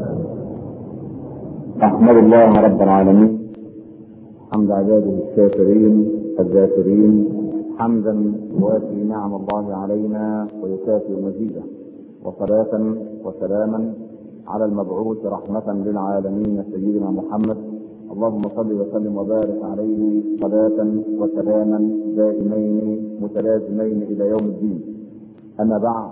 أحمد الله رب العالمين حمد عباده الشاكرين الذاكرين حمدا يوافي نعم الله علينا ويكافئ مزيده وصلاة وسلاما على المبعوث رحمة للعالمين سيدنا محمد اللهم صل وسلم وبارك عليه صلاة وسلاما دائمين متلازمين إلى يوم الدين أما بعد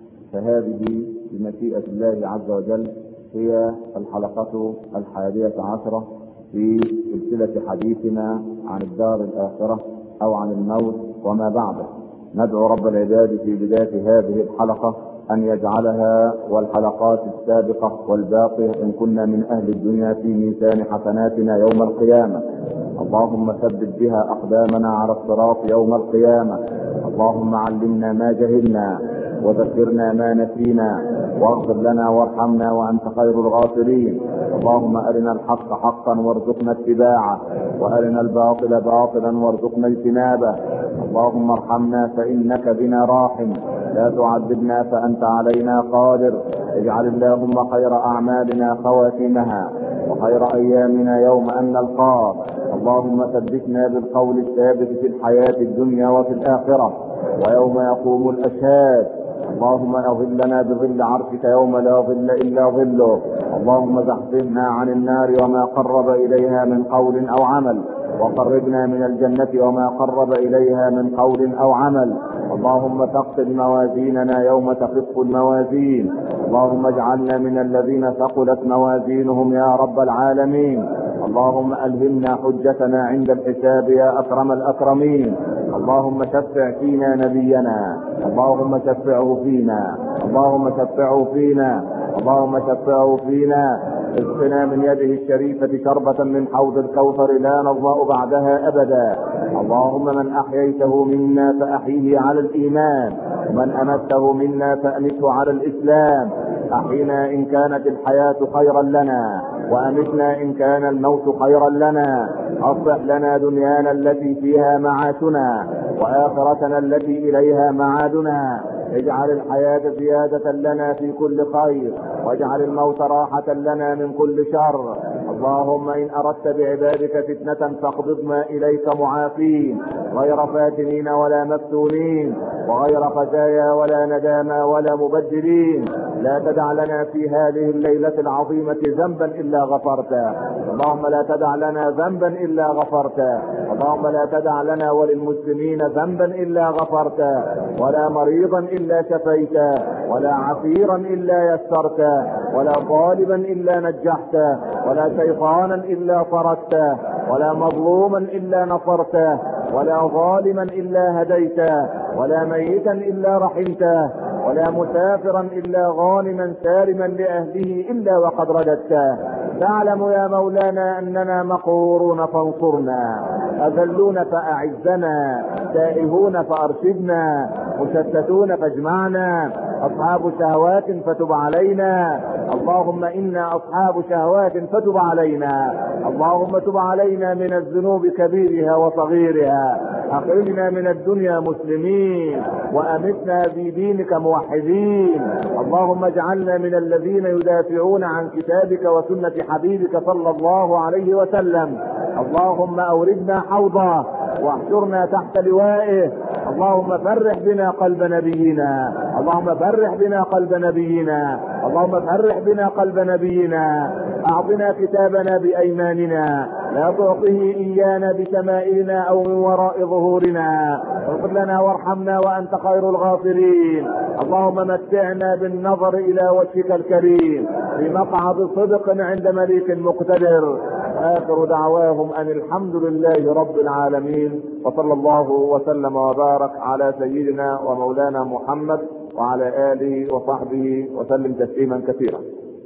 فهذه بمشيئة الله عز وجل هي الحلقة الحادية عشرة في سلسلة حديثنا عن الدار الآخرة أو عن الموت وما بعده ندعو رب العباد في بداية هذه الحلقة أن يجعلها والحلقات السابقة والباقية إن كنا من أهل الدنيا في ميزان حسناتنا يوم القيامة اللهم ثبت بها أقدامنا على الصراط يوم القيامة اللهم علمنا ما جهلنا وذكرنا ما نسينا واغفر لنا وارحمنا وانت خير الغافرين اللهم ارنا الحق حقا وارزقنا اتباعه وارنا الباطل باطلا وارزقنا اجتنابه اللهم ارحمنا فانك بنا راحم لا تعذبنا فانت علينا قادر اجعل اللهم خير اعمالنا خواتمها وخير ايامنا يوم ان نلقاك اللهم ثبتنا بالقول الثابت في الحياه الدنيا وفي الاخره ويوم يقوم الاشهاد اللهم اظلنا بظل عرشك يوم لا ظل الا ظله اللهم زحزحنا عن النار وما قرب اليها من قول او عمل وقربنا من الجنة وما قرب إليها من قول أو عمل اللهم ثقل موازيننا يوم تخف الموازين اللهم اجعلنا من الذين ثقلت موازينهم يا رب العالمين اللهم ألهمنا حجتنا عند الحساب يا أكرم الأكرمين اللهم شفع فينا نبينا اللهم شفعه فينا اللهم شفعه فينا اللهم شفعه فينا اسقنا من يده الشريفة شربة من حوض الكوثر لا نظمأ بعدها أبدا اللهم من أحييته منا فأحيه على الإيمان ومن أمته منا فأمته على الإسلام أحينا إن كانت الحياة خيرا لنا وأمتنا إن كان الموت خيرا لنا أصلح لنا دنيانا التي فيها معاشنا وآخرتنا التي إليها معادنا اجعل الحياة زيادة لنا في كل خير واجعل الموت راحة لنا من كل شر اللهم إن أردت بعبادك فتنة فاقبضنا إليك معافين غير فاتنين ولا مفتونين وغير خزايا ولا ندامى ولا مبدلين لا تدع لنا في هذه الليلة العظيمة ذنبا إلا غفرته اللهم لا تدع لنا ذنبا إلا غفرته اللهم لا تدع لنا وللمسلمين ذنبا إلا غفرته ولا مريضا إلا شفيته ولا عسيرا إلا يسرته ولا طالبا إلا نجحته ولا شيطانا إلا طردته ولا مظلوما إلا نصرته ولا ظالما إلا هديته ولا ميتا إلا رحمته ولا مسافرا إلا غانما سالما لأهله إلا وقد رددته تعلم يا مولانا أننا مقهورون فانصرنا أذلون فأعزنا تائهون فأرشدنا مشتتون فاجمعنا أصحاب شهوات فتب علينا اللهم إنا أصحاب شهوات فتب علينا اللهم تب علينا من الذنوب كبيرها وصغيرها أخرجنا من الدنيا مسلمين وأمتنا في دينك موحدين اللهم اجعلنا من الذين يدافعون عن كتابك وسنة حبيبك صلى الله عليه وسلم اللهم أوردنا حوضه واحشرنا تحت لوائه اللهم فرح بنا قلب نبينا اللهم فرح بنا قلب نبينا اللهم فرح بنا قلب نبينا اعطنا كتابنا بايماننا لا تعطه ايانا بشمائلنا او من وراء ظهورنا اغفر لنا وارحمنا وانت خير الغافرين اللهم متعنا بالنظر الى وجهك الكريم في مقعد صدق عند مليك مقتدر اخر دعواهم ان الحمد لله رب العالمين وصلى الله وسلم وبارك على سيدنا ومولانا محمد وعلى اله وصحبه وسلم تسليما كثيرا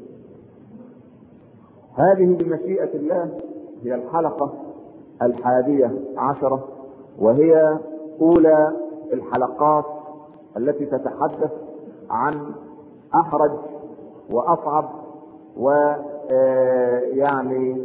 هذه بمشيئة الله هي الحلقة الحادية عشرة وهي أولى الحلقات التي تتحدث عن أحرج وأصعب ويعني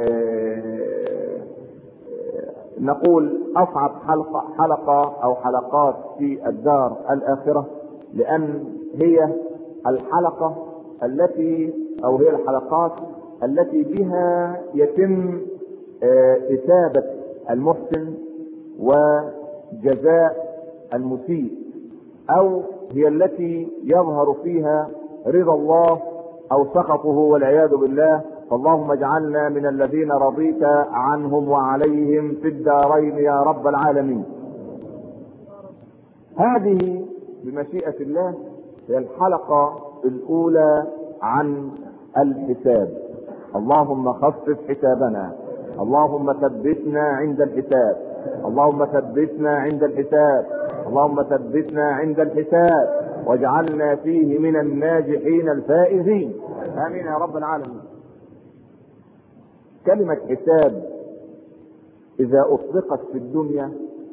نقول أصعب حلقة حلقة أو حلقات في الدار الآخرة لأن هي الحلقة التي او هي الحلقات التي بها يتم اثابه المحسن وجزاء المسيء او هي التي يظهر فيها رضا الله او سخطه والعياذ بالله فاللهم اجعلنا من الذين رضيت عنهم وعليهم في الدارين يا رب العالمين هذه بمشيئة الله هي الحلقة الأولى عن الحساب اللهم خفف حسابنا اللهم ثبتنا عند الحساب اللهم ثبتنا عند الحساب اللهم ثبتنا عند الحساب واجعلنا فيه من الناجحين الفائزين امين يا رب العالمين كلمة حساب اذا اطلقت في الدنيا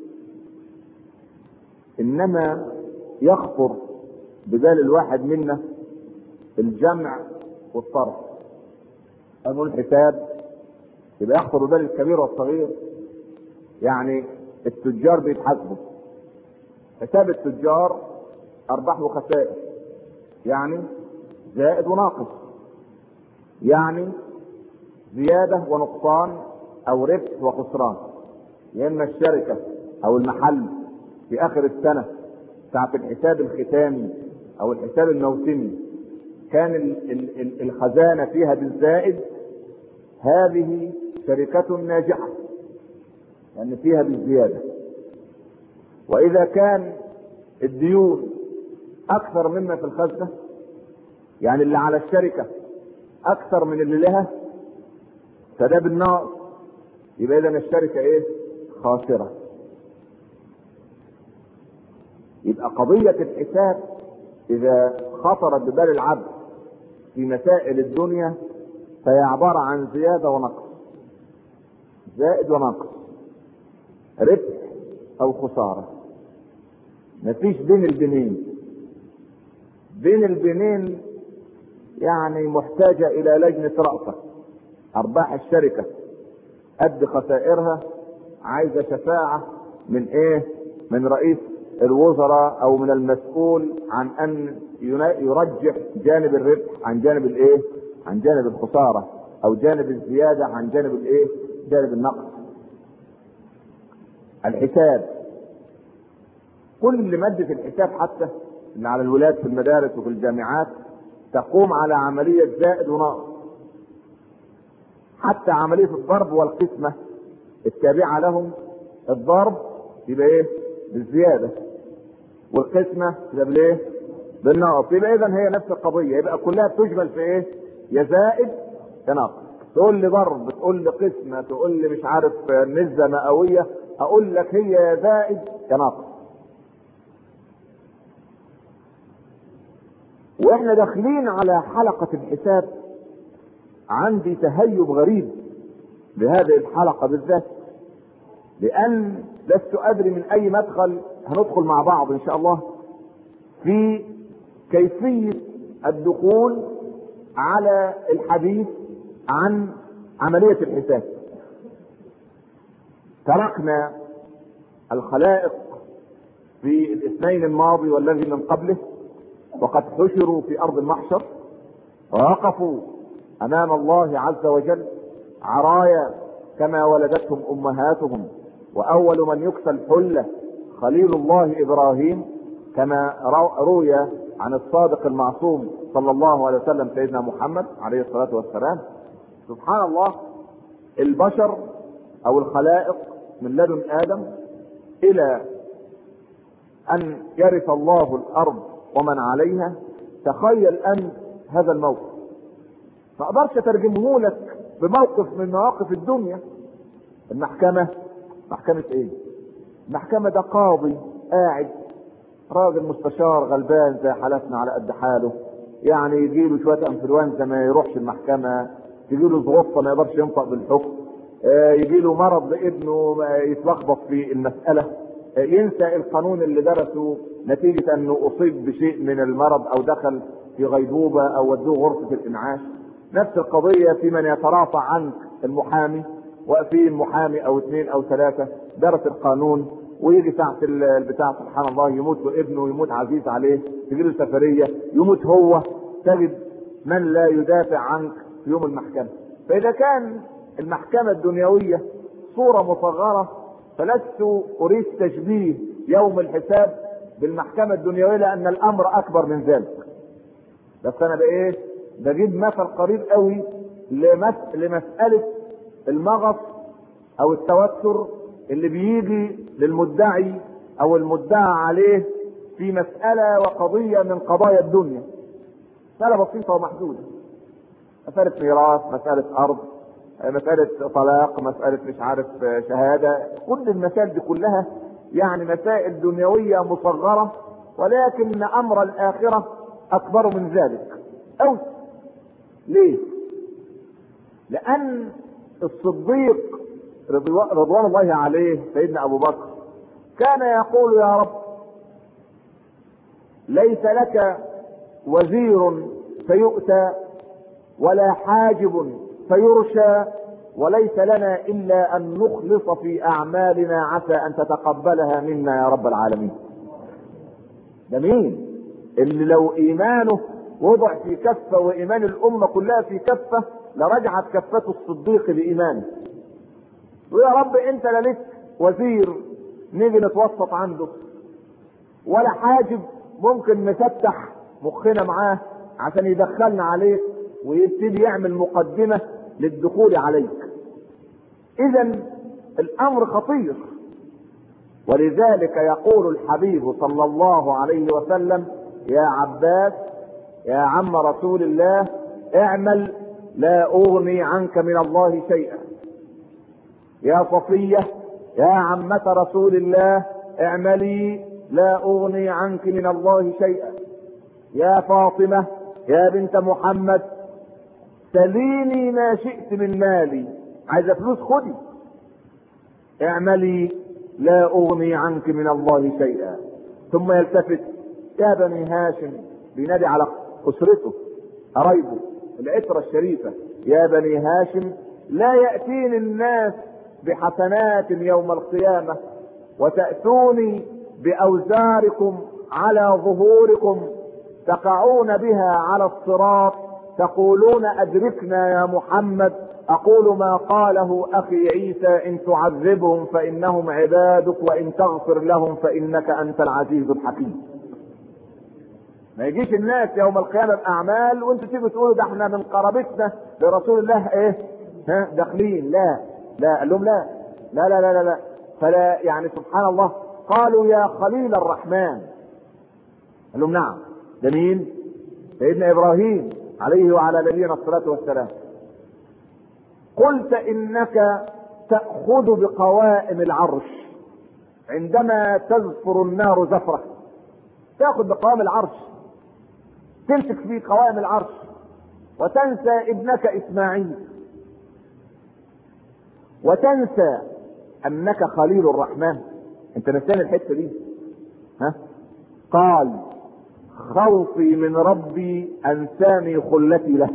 انما يخطر ببال الواحد منا الجمع والطرف اقول الحساب يبقى يخطر ببال الكبير والصغير يعني التجار بيتحاسبوا حساب التجار ارباح وخسائر يعني زائد وناقص يعني زياده ونقصان او ربح وخسران يا اما الشركه او المحل في اخر السنه ساعه الحساب الختامي او الحساب الموسمي كان ال ال ال الخزانه فيها بالزائد هذه شركه ناجحه لان فيها بالزياده واذا كان الديون اكثر مما في الخزنه يعني اللي على الشركه اكثر من اللي لها فده بالنقص يبقى اذا الشركه ايه خاسره يبقى قضيه الحساب اذا خطرت ببال العبد في مسائل الدنيا فهي عباره عن زياده ونقص زائد ونقص ربح او خساره مفيش بين البنين بين البنين يعني محتاجة إلى لجنة رأفة أرباح الشركة قد خسائرها عايزة شفاعة من إيه؟ من رئيس الوزراء أو من المسؤول عن أن يرجح جانب الربح عن جانب الإيه؟ عن جانب الخسارة أو جانب الزيادة عن جانب الإيه؟ جانب النقص. الحساب كل مادة الحساب حتى اللي على الولاد في المدارس وفي الجامعات تقوم على عملية زائد ونقص حتى عملية الضرب والقسمة التابعة لهم الضرب يبقى ايه بالزيادة والقسمة تبقى بالايه بالنقص يبقى اذا هي نفس القضية يبقى كلها بتجمل في ايه يا زائد يا نقص تقول لي ضرب تقول لي قسمة تقول لي مش عارف نزة مئوية اقول لك هي يا زائد يا نقص واحنا داخلين على حلقة الحساب عندي تهيب غريب بهذه الحلقة بالذات لان لست ادري من اي مدخل هندخل مع بعض ان شاء الله في كيفية الدخول على الحديث عن عملية الحساب تركنا الخلائق في الاثنين الماضي والذي من قبله وقد حشروا في ارض المحشر ووقفوا امام الله عز وجل عرايا كما ولدتهم امهاتهم واول من يكسى الحله خليل الله ابراهيم كما روي عن الصادق المعصوم صلى الله عليه وسلم سيدنا محمد عليه الصلاه والسلام سبحان الله البشر او الخلائق من لدن ادم الى ان يرث الله الارض ومن عليها تخيل ان هذا الموقف ما اقدرش اترجمه لك بموقف من مواقف الدنيا المحكمة محكمة ايه المحكمة ده قاضي قاعد راجل مستشار غلبان زي حالتنا على قد حاله يعني يجي له شويه انفلونزا ما يروحش المحكمه تجي له ظروف ما يقدرش ينطق بالحكم يجي له مرض لابنه يتلخبط في المساله ينسى القانون اللي درسه نتيجة انه اصيب بشيء من المرض او دخل في غيبوبة او ودوه غرفة الانعاش نفس القضية في من يترافع عنك المحامي وفي محامي او اثنين او ثلاثة درس القانون ويجي ساعة البتاع سبحان الله يموت له ابنه يموت عزيز عليه تجي له سفرية يموت هو تجد من لا يدافع عنك في يوم المحكمة فإذا كان المحكمة الدنيوية صورة مصغرة فلست أريد تشبيه يوم الحساب بالمحكمة الدنيوية لأن الأمر أكبر من ذلك بس أنا بإيه بجيب مثل قريب قوي لمس... لمسألة المغص أو التوتر اللي بيجي للمدعي أو المدعى عليه في مسألة وقضية من قضايا الدنيا مسألة بسيطة ومحدودة مسألة ميراث مسألة أرض مسألة طلاق مسألة مش عارف شهادة كل المسائل دي كلها يعني مسائل دنيوية مصغرة ولكن أمر الآخرة أكبر من ذلك أو ليه؟ لأن الصديق رضوان الله عليه سيدنا أبو بكر كان يقول يا رب ليس لك وزير فيؤتى ولا حاجب فيرشى وليس لنا الا ان نخلص في اعمالنا عسى ان تتقبلها منا يا رب العالمين ده مين اللي لو ايمانه وضع في كفه وايمان الامه كلها في كفه لرجعت كفه الصديق لايمانه ويا رب انت لا لك وزير نيجي نتوسط عنده ولا حاجب ممكن نفتح مخنا معاه عشان يدخلنا عليك ويبتدي يعمل مقدمه للدخول عليك اذا الامر خطير ولذلك يقول الحبيب صلى الله عليه وسلم يا عباس يا عم رسول الله اعمل لا اغني عنك من الله شيئا يا صفيه يا عمه رسول الله اعملي لا اغني عنك من الله شيئا يا فاطمه يا بنت محمد سليني ما شئت من مالي عايزه فلوس خدي اعملي لا اغني عنك من الله شيئا ثم يلتفت يا بني هاشم بينادي على اسرته قرايبه العترة الشريفة يا بني هاشم لا يأتيني الناس بحسنات يوم القيامة وتأتوني بأوزاركم على ظهوركم تقعون بها على الصراط تقولون ادركنا يا محمد اقول ما قاله اخي عيسى ان تعذبهم فانهم عبادك وان تغفر لهم فانك انت العزيز الحكيم ما يجيش الناس يوم القيامه باعمال وانتوا تيجوا تقولوا ده احنا من قرابتنا لرسول الله ايه ها داخلين لا لا قال لهم لا لا لا لا لا, لا. فلا يعني سبحان الله قالوا يا خليل الرحمن قال لهم نعم ده مين سيدنا ابراهيم عليه وعلى نبينا الصلاة والسلام قلت انك تأخذ بقوائم العرش عندما تزفر النار زفرة تأخذ بقوائم العرش تمسك في قوائم العرش وتنسى ابنك اسماعيل وتنسى انك خليل الرحمن انت نسيان الحته دي ها قال خوفي من ربي انساني خلتي له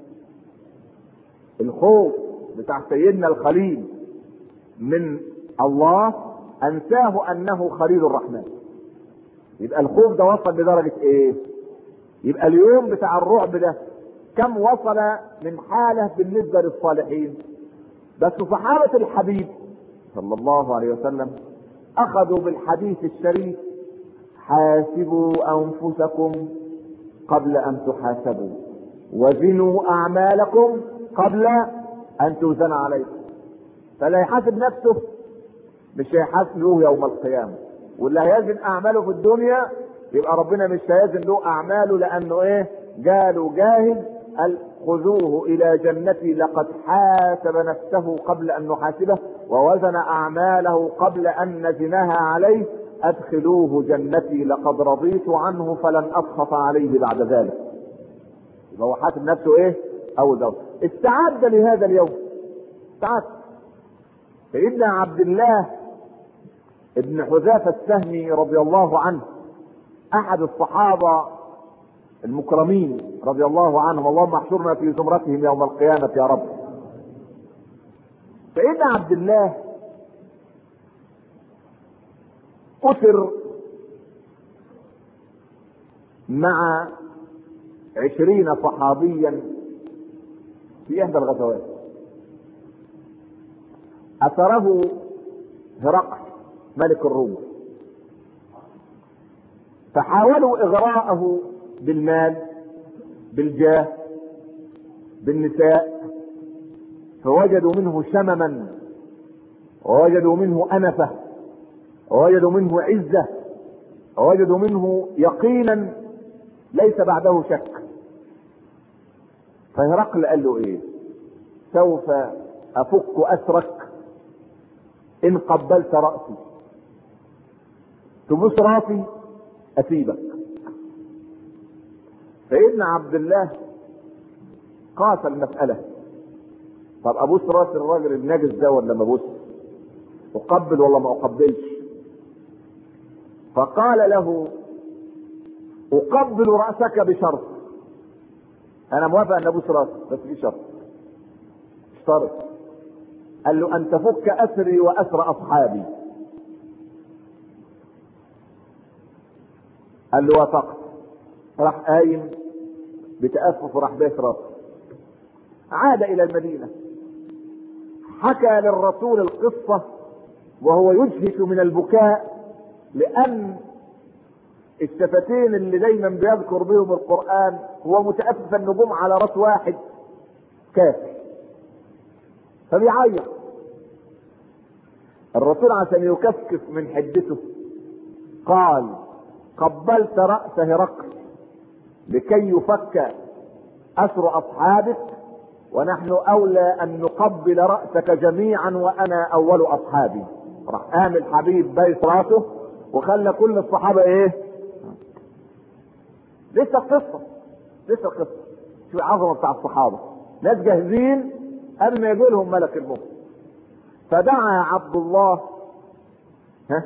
الخوف بتاع سيدنا الخليل من الله انساه انه خليل الرحمن يبقى الخوف ده وصل لدرجة ايه يبقى اليوم بتاع الرعب ده كم وصل من حالة بالنسبة للصالحين بس صحابة الحبيب صلى الله عليه وسلم اخذوا بالحديث الشريف حاسبوا انفسكم قبل ان تحاسبوا وزنوا اعمالكم قبل ان توزن عليكم فلا يحاسب نفسه مش هيحاسبه يوم القيامه واللي هيزن اعماله في الدنيا يبقى ربنا مش هيزن له اعماله لانه ايه قالوا جاهز قال خذوه الى جنتي لقد حاسب نفسه قبل ان نحاسبه ووزن اعماله قبل ان نزنها عليه ادخلوه جنتي لقد رضيت عنه فلن اسخط عليه بعد ذلك يبقى هو حاسب نفسه ايه اول دور استعد لهذا اليوم استعد سيدنا عبد الله ابن حذافة السهمي رضي الله عنه احد الصحابة المكرمين رضي الله عنهم اللهم احشرنا في زمرتهم يوم القيامة يا رب سيدنا عبد الله أسر مع عشرين صحابيا في إحدى الغزوات أثره هرقل ملك الروم فحاولوا إغراءه بالمال بالجاه بالنساء فوجدوا منه شمما ووجدوا منه أنفة ووجدوا منه عزة ووجدوا منه يقينا ليس بعده شك فهرقل قال له ايه سوف افك اسرك ان قبلت راسي تبوس راسي اسيبك سيدنا عبد الله قاس المسألة طب ابوس راس الراجل النجس ده ولا ما ابوس اقبل ولا ما اقبلش فقال له اقبل رأسك بشرط انا موافق ان ابوس راسك بس في شرط اشترط قال له ان تفك اسري واسر اصحابي قال له وافقت راح قايم بتأسف وراح بيت راسه عاد الى المدينة حكى للرسول القصة وهو يجهش من البكاء لان الشفتين اللي دايما بيذكر بهم القرآن هو متأسف النجوم على راس واحد كافر فبيعيط الرسول عشان يكفكف من حدته قال قبلت رأس هرقل لكي يفك أسر أصحابك ونحن أولى أن نقبل رأسك جميعا وأنا أول أصحابي راح قام الحبيب بيت راسه وخلى كل الصحابة إيه لسه القصة لسه القصة شو العظمة بتاع الصحابة ناس جاهزين قبل ما يجي لهم ملك الموت فدعا عبد الله ها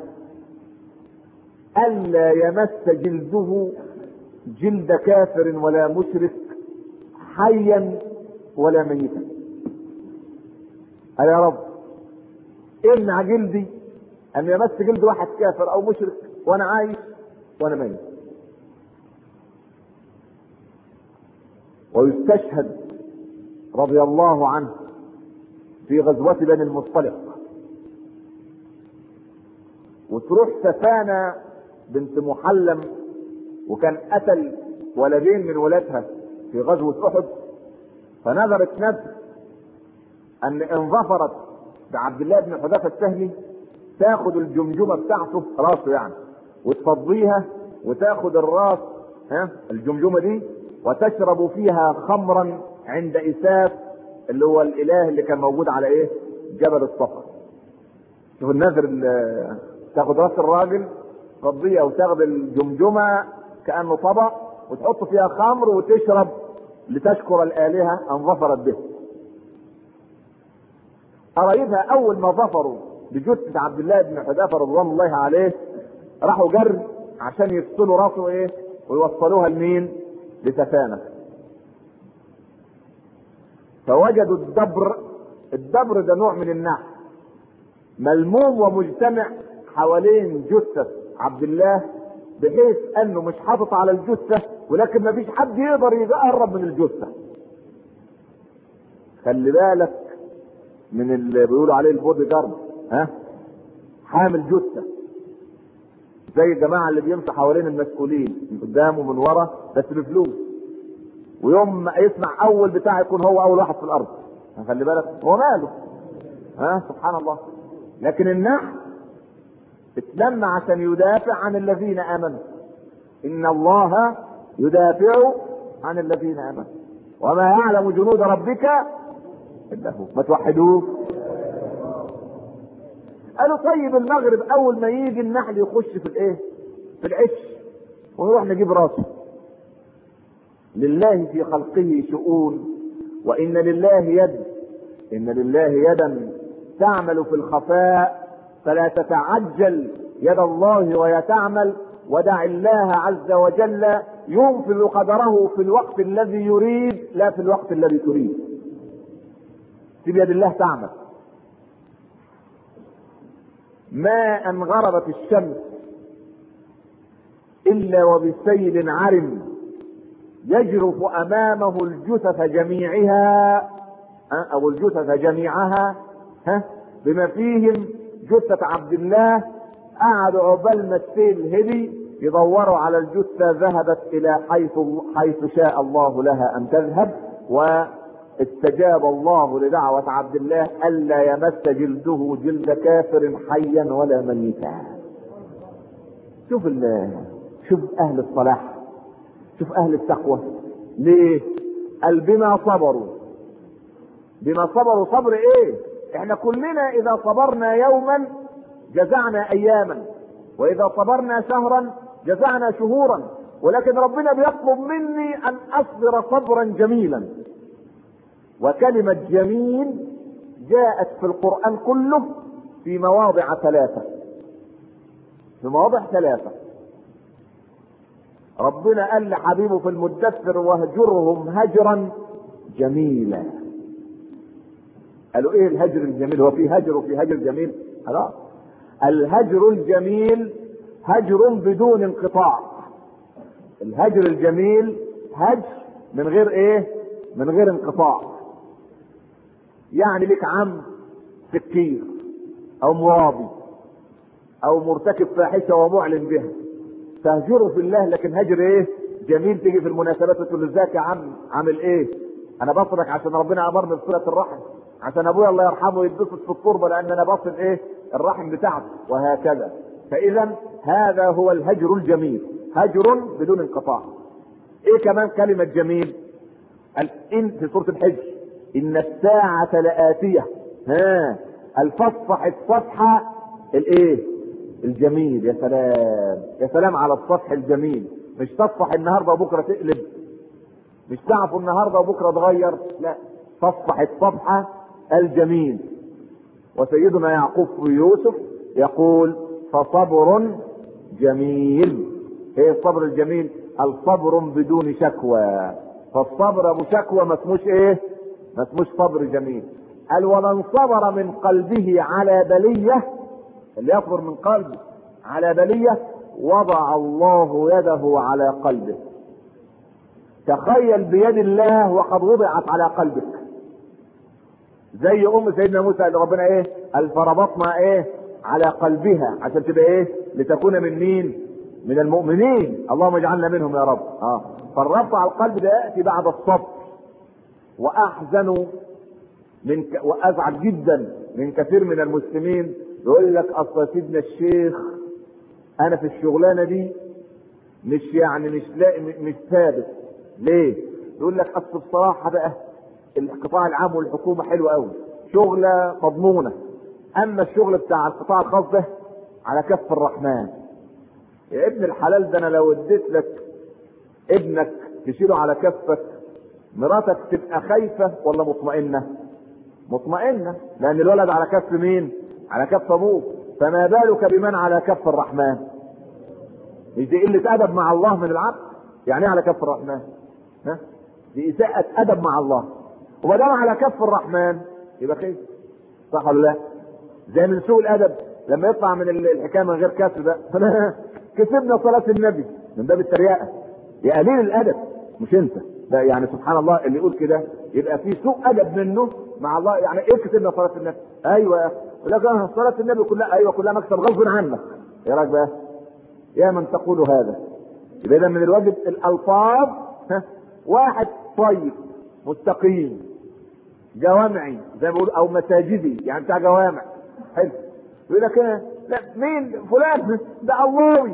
ألا يمس جلده جلد كافر ولا مشرك حيا ولا ميتا قال يا رب امنع جلدي ان يمس جلد واحد كافر او مشرك وانا عايش وانا ميت ويستشهد رضي الله عنه في غزوة بني المصطلق وتروح سفانة بنت محلم وكان قتل ولدين من ولادها في غزوة أحد فنذرت نذر أن إن ظفرت بعبد الله بن حذافة السهمي تاخد الجمجمة بتاعته راسه يعني وتفضيها وتاخد الراس ها الجمجمة دي وتشرب فيها خمرا عند إساف اللي هو الإله اللي كان موجود على إيه؟ جبل الصفا. شوف النذر تاخد راس الراجل تفضيها وتاخد الجمجمة كأنه طبق وتحط فيها خمر وتشرب لتشكر الآلهة أن ظفرت به. قرايبها أول ما ظفروا بجثة عبد الله بن حذافة رضوان الله عليه راحوا جر عشان يفصلوا راسه إيه؟ ويوصلوها لمين؟ لسفانة فوجدوا الدبر الدبر ده نوع من النحل ملموم ومجتمع حوالين جثة عبد الله بحيث انه مش حاطط على الجثة ولكن ما فيش حد يقدر يقرب من الجثة خلي بالك من اللي بيقولوا عليه البودي جارد ها حامل جثة زي الجماعة اللي بيمشوا حوالين المسؤولين من قدام ومن ورا بس بفلوس ويوم ما يسمع اول بتاع يكون هو اول واحد في الارض خلي بالك هو ماله ها سبحان الله لكن النحل اتلم عشان يدافع عن الذين امنوا ان الله يدافع عن الذين امنوا وما يعلم جنود ربك الا هو ما توحدوه قالوا طيب المغرب اول ما يجي النحل يخش في الايه في العش ونروح نجيب راسه لله في خلقه شؤون وان لله يد ان لله يدا تعمل في الخفاء فلا تتعجل يد الله وهي تعمل ودع الله عز وجل ينفذ قدره في الوقت الذي يريد لا في الوقت الذي تريد في بيد الله تعمل ما ان غربت الشمس الا وبسيل عرم يجرف امامه الجثث جميعها او الجثث جميعها ها بما فيهم جثة عبد الله قعدوا عقبال ما السيل هدي يدوروا على الجثة ذهبت الى حيث حيث شاء الله لها ان تذهب واستجاب الله لدعوة عبد الله الا يمس جلده جلد كافر حيا ولا ميتا شوف شوف اهل الصلاح شوف اهل التقوى ليه قال بما صبروا بما صبروا صبر ايه احنا كلنا اذا صبرنا يوما جزعنا اياما واذا صبرنا شهرا جزعنا شهورا ولكن ربنا بيطلب مني ان اصبر صبرا جميلا وكلمة جميل جاءت في القرآن كله في مواضع ثلاثة في مواضع ثلاثة ربنا قال لحبيبه في المدثر واهجرهم هجرا جميلا قالوا ايه الهجر الجميل هو في هجر وفي هجر جميل خلاص الهجر الجميل هجر بدون انقطاع الهجر الجميل هجر من غير ايه من غير انقطاع يعني لك عم سكير او مرابي او مرتكب فاحشه ومعلن بها تهجره في الله لكن هجر ايه جميل تيجي في المناسبات وتقول له ازيك يا عم عامل ايه انا بصلك عشان ربنا امرني بصله الرحم عشان ابويا الله يرحمه يتبسط في التربه لان انا بصل ايه الرحم بتاعته وهكذا فاذا هذا هو الهجر الجميل هجر بدون انقطاع ايه كمان كلمة جميل ان في سورة الحج ان الساعة لآتية ها الفصح الصفحة الايه الجميل يا سلام يا سلام على الصفح الجميل مش تصفح النهارده وبكره تقلب مش تعفو النهارده وبكره تغير لا تصفح الصفحة الجميل وسيدنا يعقوب يوسف يقول فصبر جميل ايه الصبر الجميل الصبر بدون شكوى فالصبر ابو شكوى ما اسموش ايه ما اسموش صبر جميل قال ومن صبر من قلبه على بلية اللي يصبر من قلبه على بلية وضع الله يده على قلبه تخيل بيد الله وقد وضعت على قلبك زي ام سيدنا موسى اللي ربنا ايه قال فربطنا ايه على قلبها عشان تبقى ايه لتكون من مين من المؤمنين اللهم اجعلنا منهم يا رب اه فالربط على القلب ده ياتي بعد الصبر واحزن من ك... وازعج جدا من كثير من المسلمين يقول لك اصل سيدنا الشيخ انا في الشغلانه دي مش يعني مش لاقي مش ثابت ليه؟ يقول لك اصل بصراحه بقى القطاع العام والحكومه حلوه قوي شغله مضمونه اما الشغل بتاع القطاع الخاص ده على كف الرحمن يا ابن الحلال ده انا لو اديت لك ابنك تشيله على كفك مراتك تبقى خايفه ولا مطمئنه؟ مطمئنه لان الولد على كف مين؟ على كف ابوه فما بالك بمن على كف الرحمن؟ مش دي قله ادب مع الله من العبد؟ يعني ايه على كف الرحمن؟ ها؟ دي اساءة ادب مع الله وما دام على كف الرحمن يبقى خير صح ولا لا؟ زي من سوء الادب لما يطلع من الحكايه من غير كسر ده كسبنا صلاه النبي من باب التريقه يا قليل الادب مش انت لا يعني سبحان الله اللي يقول كده يبقى في سوء ادب منه مع الله يعني ايه كسبنا صلاه النبي ايوه يا اخي لكن صلاه النبي كلها ايوه كلها مكسب غصب عنك ايه رايك بقى يا من تقول هذا يبقى اذا من الواجب الالفاظ ها واحد طيب مستقيم جوامعي زي ما بيقولوا او مساجدي يعني بتاع جوامع حلو يقول لك ايه لا مين فلان ده اللهوي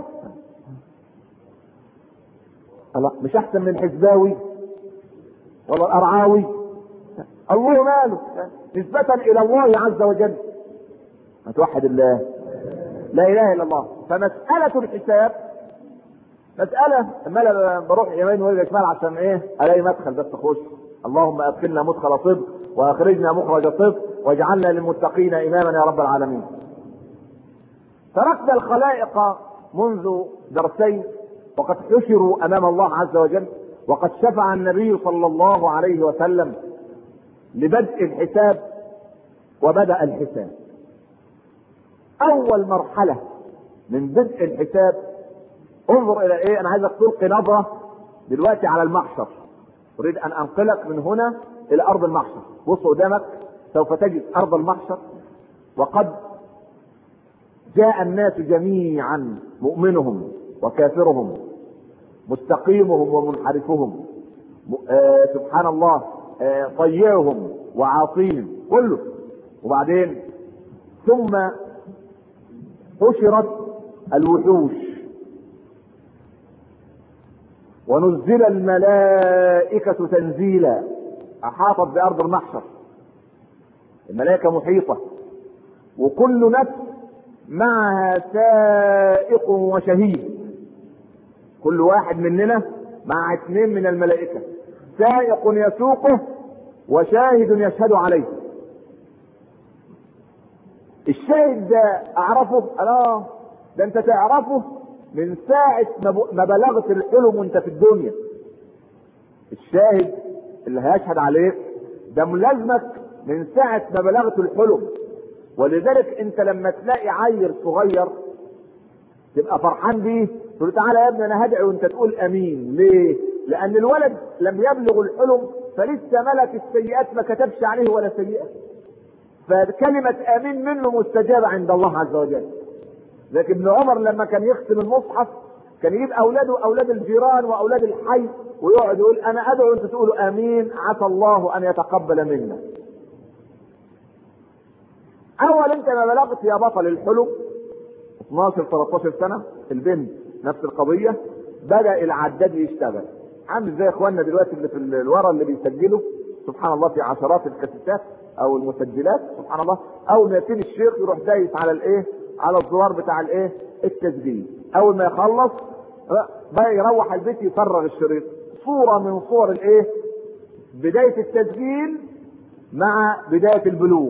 الله مش احسن من حزباوي ولا الارعاوي الله ماله نسبة الى الله عز وجل ما توحد الله لا اله الا الله فمسألة الحساب مسألة اما انا بروح يمين وارجع شمال عشان ايه الاقي مدخل بس اخش اللهم ادخلنا مدخل صدق واخرجنا مخرج صدق واجعلنا للمتقين اماما يا رب العالمين تركنا الخلائق منذ درسين وقد حشروا امام الله عز وجل وقد شفع النبي صلى الله عليه وسلم لبدء الحساب وبدا الحساب اول مرحله من بدء الحساب انظر الى ايه انا عايزك تلقي نظره دلوقتي على المحشر اريد ان انقلك من هنا الى ارض المحشر بص قدامك سوف تجد ارض المحشر وقد جاء الناس جميعا مؤمنهم وكافرهم مستقيمهم ومنحرفهم آه سبحان الله آه طيعهم وعاصيهم كله وبعدين ثم حشرت الوحوش ونزل الملائكة تنزيلا أحاطت بأرض المحشر الملائكة محيطة وكل نفس معها سائق وشهيد كل واحد مننا مع اثنين من الملائكة سائق يسوقه وشاهد يشهد عليه الشاهد ده اعرفه اه ده انت تعرفه من ساعة ما بلغت الحلم وانت في الدنيا الشاهد اللي هيشهد عليك ده ملازمك من ساعة ما بلغت الحلم ولذلك انت لما تلاقي عيل صغير تبقى فرحان بيه تقول تعالى يا ابني انا هدعي وانت تقول امين ليه لان الولد لم يبلغ الحلم فلسه ملك السيئات ما كتبش عليه ولا سيئه فكلمة امين منه مستجابة عند الله عز وجل لكن ابن عمر لما كان يختم المصحف كان يجيب اولاده اولاد الجيران واولاد الحي ويقعد يقول انا ادعو انت تقولوا امين عسى الله ان يتقبل منا اول انت ما بلغت يا بطل الحلم 12 13 سنه البنت نفس القضيه بدا العداد يشتغل عامل زي اخواننا دلوقتي اللي في الورا اللي بيسجلوا سبحان الله في عشرات الكاسيتات او المسجلات سبحان الله اول ما يبتدي الشيخ يروح دايس على الايه على الزرار بتاع الايه التسجيل اول ما يخلص بقى يروح البيت يفرغ الشريط صورة من صور الايه بداية التسجيل مع بداية البلوغ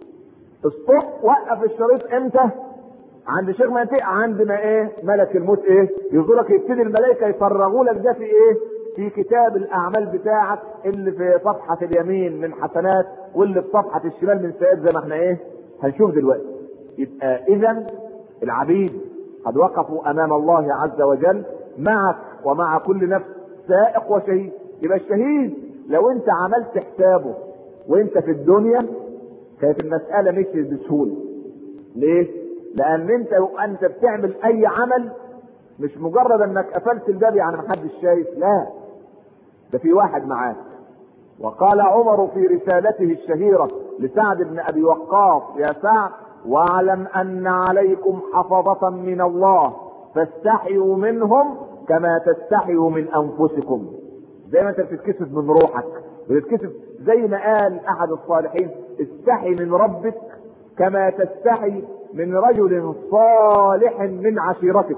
الصبح وقف الشريط امتى عند شيخ منطقة عند ما ايه ملك الموت ايه يزورك يبتدي الملائكة يفرغوا لك ده في ايه في كتاب الاعمال بتاعك اللي في صفحة اليمين من حسنات واللي في صفحة الشمال من سيئات زي ما احنا ايه هنشوف دلوقتي يبقى اذا العبيد قد وقفوا امام الله عز وجل معك ومع كل نفس سائق وشهيد يبقى الشهيد لو انت عملت حسابه وانت في الدنيا كانت المسألة مشيت بسهولة ليه؟ لأن أنت وأنت بتعمل أي عمل مش مجرد أنك قفلت الباب يعني محدش شايف لا ده في واحد معاك وقال عمر في رسالته الشهيرة لسعد بن أبي وقاص يا سعد واعلم أن عليكم حفظة من الله فاستحيوا منهم كما تستحيوا من أنفسكم زي ما أنت بتتكسف من روحك بتتكسف زي ما قال أحد الصالحين استحي من ربك كما تستحي من رجل صالح من عشيرتك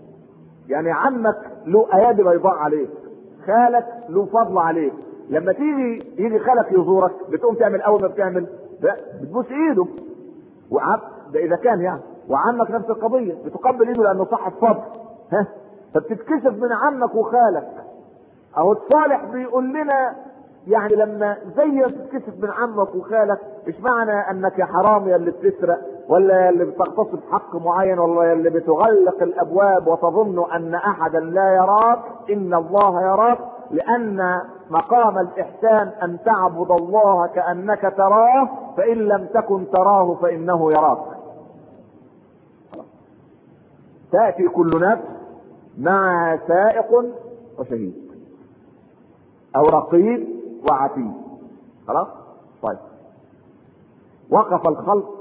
يعني عمك له ايادي بيضاء عليك خالك له فضل عليك لما تيجي يجي خالك يزورك بتقوم تعمل اول ما بتعمل بتبوس ايده وعم ده اذا كان يعني وعمك نفس القضيه بتقبل ايده لانه صاحب فضل ها فبتتكسف من عمك وخالك اهو الصالح بيقول لنا يعني لما زي ما تتكسف من عمك وخالك مش معنى انك يا حرام يا اللي بتسرق ولا يا اللي بتغتصب حق معين ولا يا اللي بتغلق الابواب وتظن ان احدا لا يراك ان الله يراك لان مقام الاحسان ان تعبد الله كانك تراه فان لم تكن تراه فانه يراك تاتي كل نفس مع سائق وشهيد او رقيب وعتيد خلاص طيب وقف الخلق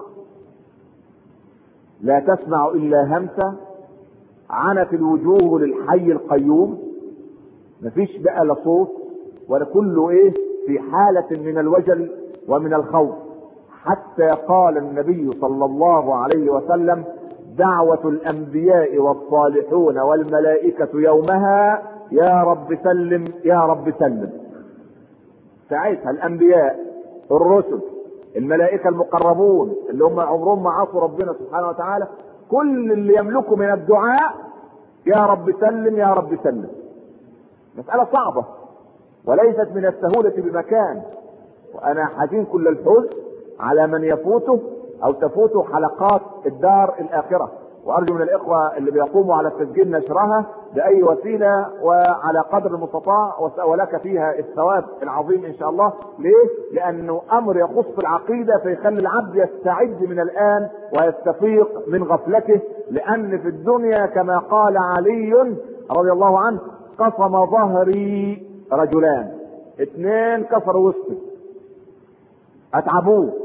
لا تسمع الا همسه عنت الوجوه للحي القيوم مفيش بقى لا صوت ولا كله ايه في حالة من الوجل ومن الخوف حتى قال النبي صلى الله عليه وسلم دعوة الانبياء والصالحون والملائكة يومها يا رب سلم يا رب سلم ساعتها الانبياء الرسل الملائكة المقربون اللي هم عمرهم ما عصوا ربنا سبحانه وتعالى كل اللي يملكه من الدعاء يا رب سلم يا رب سلم مسألة صعبة وليست من السهولة بمكان وأنا حزين كل الحزن على من يفوته أو تفوته حلقات الدار الآخرة وارجو من الاخوه اللي بيقوموا على التسجيل نشرها باي وسيله وعلى قدر المستطاع ولك فيها الثواب العظيم ان شاء الله ليه لانه امر يخص العقيده فيخلي العبد يستعد من الان ويستفيق من غفلته لان في الدنيا كما قال علي رضي الله عنه قصم ظهري رجلان اثنين كسروا وسطي اتعبوه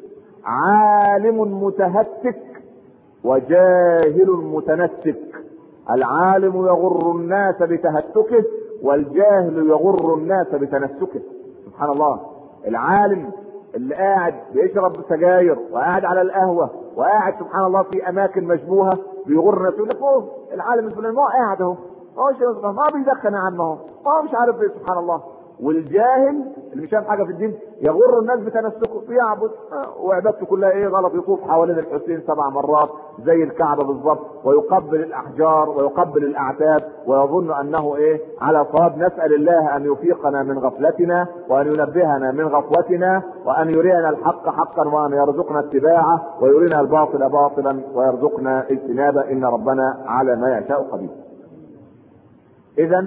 عالم متهتك وجاهل متنسك العالم يغر الناس بتهتكه والجاهل يغر الناس بتنسكه سبحان الله العالم اللي قاعد بيشرب سجاير وقاعد على القهوه وقاعد سبحان الله في اماكن مشبوهه بيغر الناس يقول لك اوه العالم الفلاني ما هو قاعد اهو ما ما بيدخن يا عم اهو ما مش عارف ايه سبحان الله والجاهل اللي مش فاهم حاجه في الدين يغر الناس بتنسكه بيعبد وعبادته كلها ايه غلط يطوف حوالين الحسين سبع مرات زي الكعبه بالظبط ويقبل الاحجار ويقبل الاعتاب ويظن انه ايه على صواب نسال الله ان يفيقنا من غفلتنا وان ينبهنا من غفوتنا وان يرينا الحق حقا وان يرزقنا اتباعه ويرينا الباطل باطلا ويرزقنا اجتنابه ان ربنا على ما يشاء قدير. اذا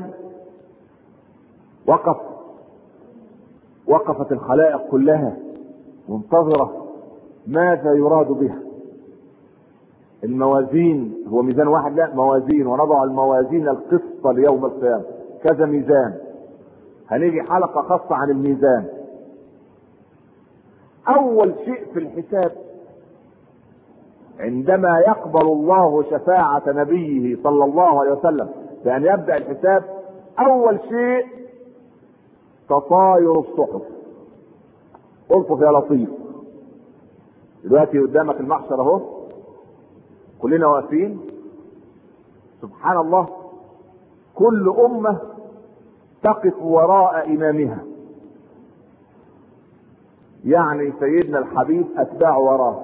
وقف وقفت الخلائق كلها منتظرة ماذا يراد بها الموازين هو ميزان واحد لا موازين ونضع الموازين القسط ليوم القيامة كذا ميزان هنيجي حلقة خاصة عن الميزان أول شيء في الحساب عندما يقبل الله شفاعة نبيه صلى الله عليه وسلم بأن يبدأ الحساب أول شيء تطاير الصحف الطف يا لطيف دلوقتي قدامك المحشر اهو كلنا واقفين سبحان الله كل امه تقف وراء امامها يعني سيدنا الحبيب اتباع وراه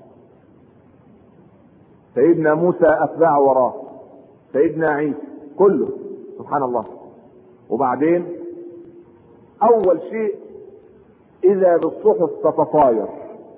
سيدنا موسى اتباع وراه سيدنا عيسى كله سبحان الله وبعدين اول شيء اذا بالصحف تتطاير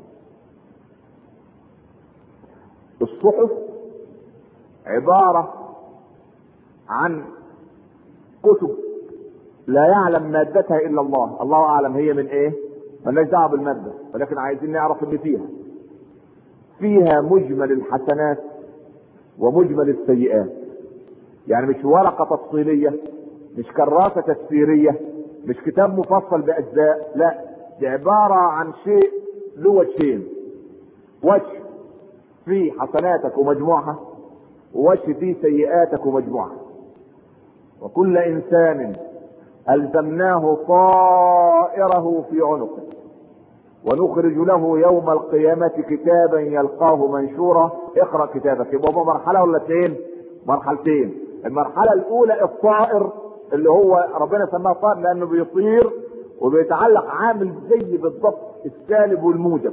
الصحف عبارة عن كتب لا يعلم مادتها الا الله الله اعلم هي من ايه مالناش دعوه بالماده ولكن عايزين نعرف اللي فيها فيها مجمل الحسنات ومجمل السيئات يعني مش ورقه تفصيليه مش كراسه تفسيريه مش كتاب مفصل باجزاء لا دي عباره عن شيء له وجهين وجه فيه حسناتك ومجموعها ووجه فيه سيئاتك ومجموعها وكل انسان الزمناه طائره في عنقه ونخرج له يوم القيامة كتابا يلقاه منشورا اقرأ كتابك يبقى هو مرحلة ولا اثنين مرحلتين المرحلة الأولى الطائر اللي هو ربنا سماه طائر لأنه بيطير وبيتعلق عامل زي بالضبط السالب والموجب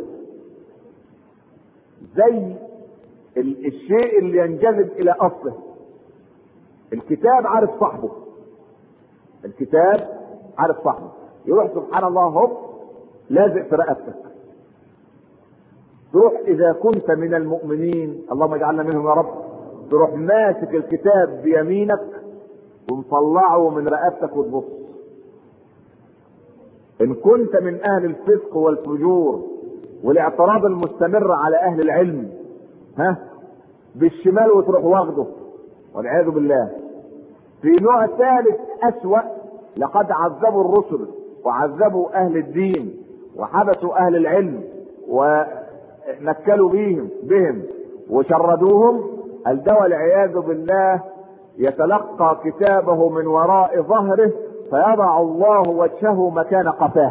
زي الشيء اللي ينجذب إلى أصله الكتاب عارف صاحبه الكتاب عارف صاحبه يروح سبحان الله هوب لازق في رقبتك تروح اذا كنت من المؤمنين اللهم اجعلنا منهم يا رب تروح ماسك الكتاب بيمينك ومطلعه من رقبتك وتبص ان كنت من اهل الفسق والفجور والاعتراض المستمر على اهل العلم ها بالشمال وتروح واخده والعياذ بالله في نوع ثالث اسوأ لقد عذبوا الرسل وعذبوا اهل الدين وحبسوا اهل العلم ونكلوا بهم بهم وشردوهم الدواء والعياذ بالله يتلقى كتابه من وراء ظهره فيضع الله وجهه مكان قفاه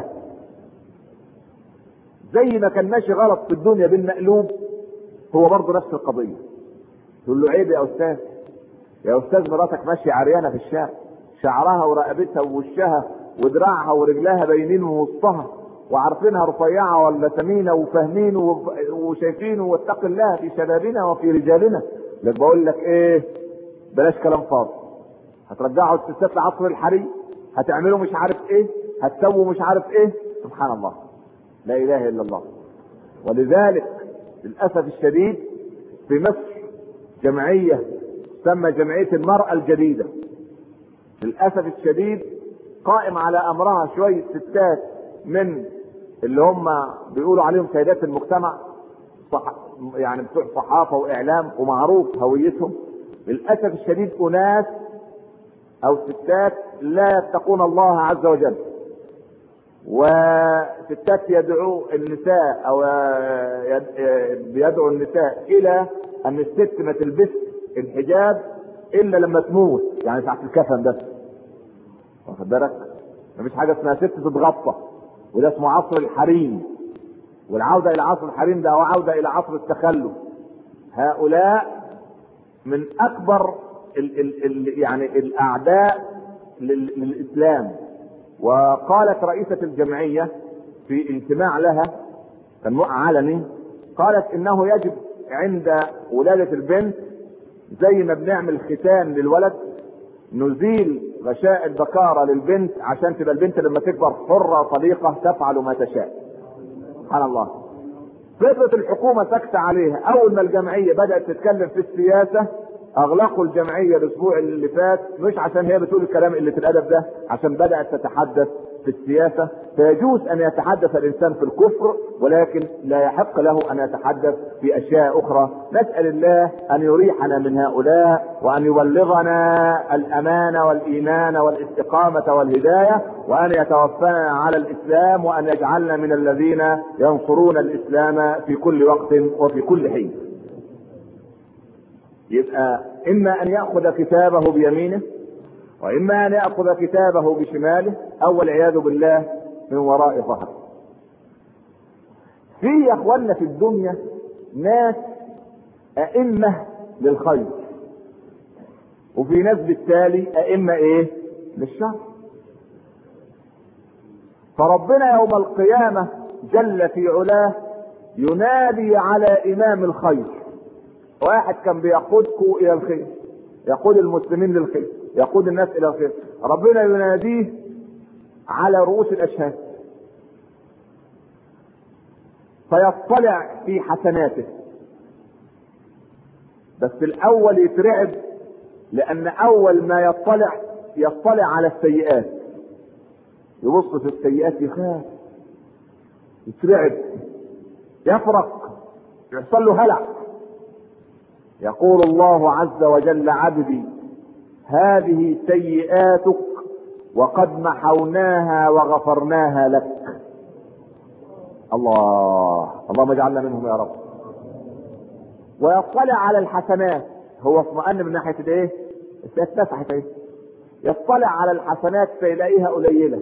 زي ما كان ماشي غلط في الدنيا بالمقلوب هو برضه نفس القضية تقول له عيب يا استاذ يا استاذ مراتك ماشية عريانة في الشارع شعرها ورقبتها ووشها ودراعها ورجلها باينين ووسطها وعارفينها رفيعة ولا سمينة وفاهمين وشايفين واتق الله في شبابنا وفي رجالنا لك بقول لك ايه بلاش كلام فاضي هترجعوا الستات لعصر الحريم هتعملوا مش عارف ايه هتسووا مش عارف ايه سبحان الله لا اله الا الله ولذلك للاسف الشديد في مصر جمعية تسمى جمعية المرأة الجديدة للأسف الشديد قائم على أمرها شوية ستات من اللي هم بيقولوا عليهم سيدات المجتمع صح يعني بتوع صحافة وإعلام ومعروف هويتهم للأسف الشديد أناس أو ستات لا يتقون الله عز وجل وستات يدعو النساء او بيدعو النساء الى ان الست ما تلبس الحجاب الا لما تموت يعني ساعه الكفن بس واخد بالك مفيش حاجه اسمها ست تتغطى وده اسمه عصر الحريم والعوده الى عصر الحريم ده هو عوده الى عصر التخلف هؤلاء من اكبر ال ال ال يعني الاعداء للاسلام وقالت رئيسة الجمعية في اجتماع لها كان علني قالت انه يجب عند ولادة البنت زي ما بنعمل ختان للولد نزيل غشاء البكارة للبنت عشان تبقى البنت لما تكبر حرة طليقة تفعل ما تشاء سبحان الله فضلت الحكومة سكتة عليها اول ما الجمعية بدأت تتكلم في السياسة اغلقوا الجمعية الاسبوع اللي فات مش عشان هي بتقول الكلام اللي في الادب ده عشان بدأت تتحدث في السياسة فيجوز ان يتحدث الانسان في الكفر ولكن لا يحق له ان يتحدث في اشياء اخرى نسأل الله ان يريحنا من هؤلاء وان يبلغنا الامان والايمان والاستقامة والهداية وان يتوفانا على الاسلام وان يجعلنا من الذين ينصرون الاسلام في كل وقت وفي كل حين يبقى اما ان ياخذ كتابه بيمينه واما ان ياخذ كتابه بشماله او والعياذ بالله من وراء ظهره في يا اخوانا في الدنيا ناس ائمه للخير وفي ناس بالتالي ائمه ايه للشر فربنا يوم القيامه جل في علاه ينادي على امام الخير واحد كان بيقودكم الى الخير يقود المسلمين للخير يقود الناس الى الخير ربنا يناديه على رؤوس الاشهاد فيطلع في حسناته بس الاول يترعب لان اول ما يطلع يطلع على السيئات يبص في السيئات يخاف يترعب يفرق يحصل له هلع يقول الله عز وجل عبدي هذه سيئاتك وقد محوناها وغفرناها لك الله اللهم اجعلنا منهم يا رب ويطلع على الحسنات هو اطمأن من ناحية الايه؟ اتسحت ايه؟ يطلع على الحسنات فيلاقيها قليلة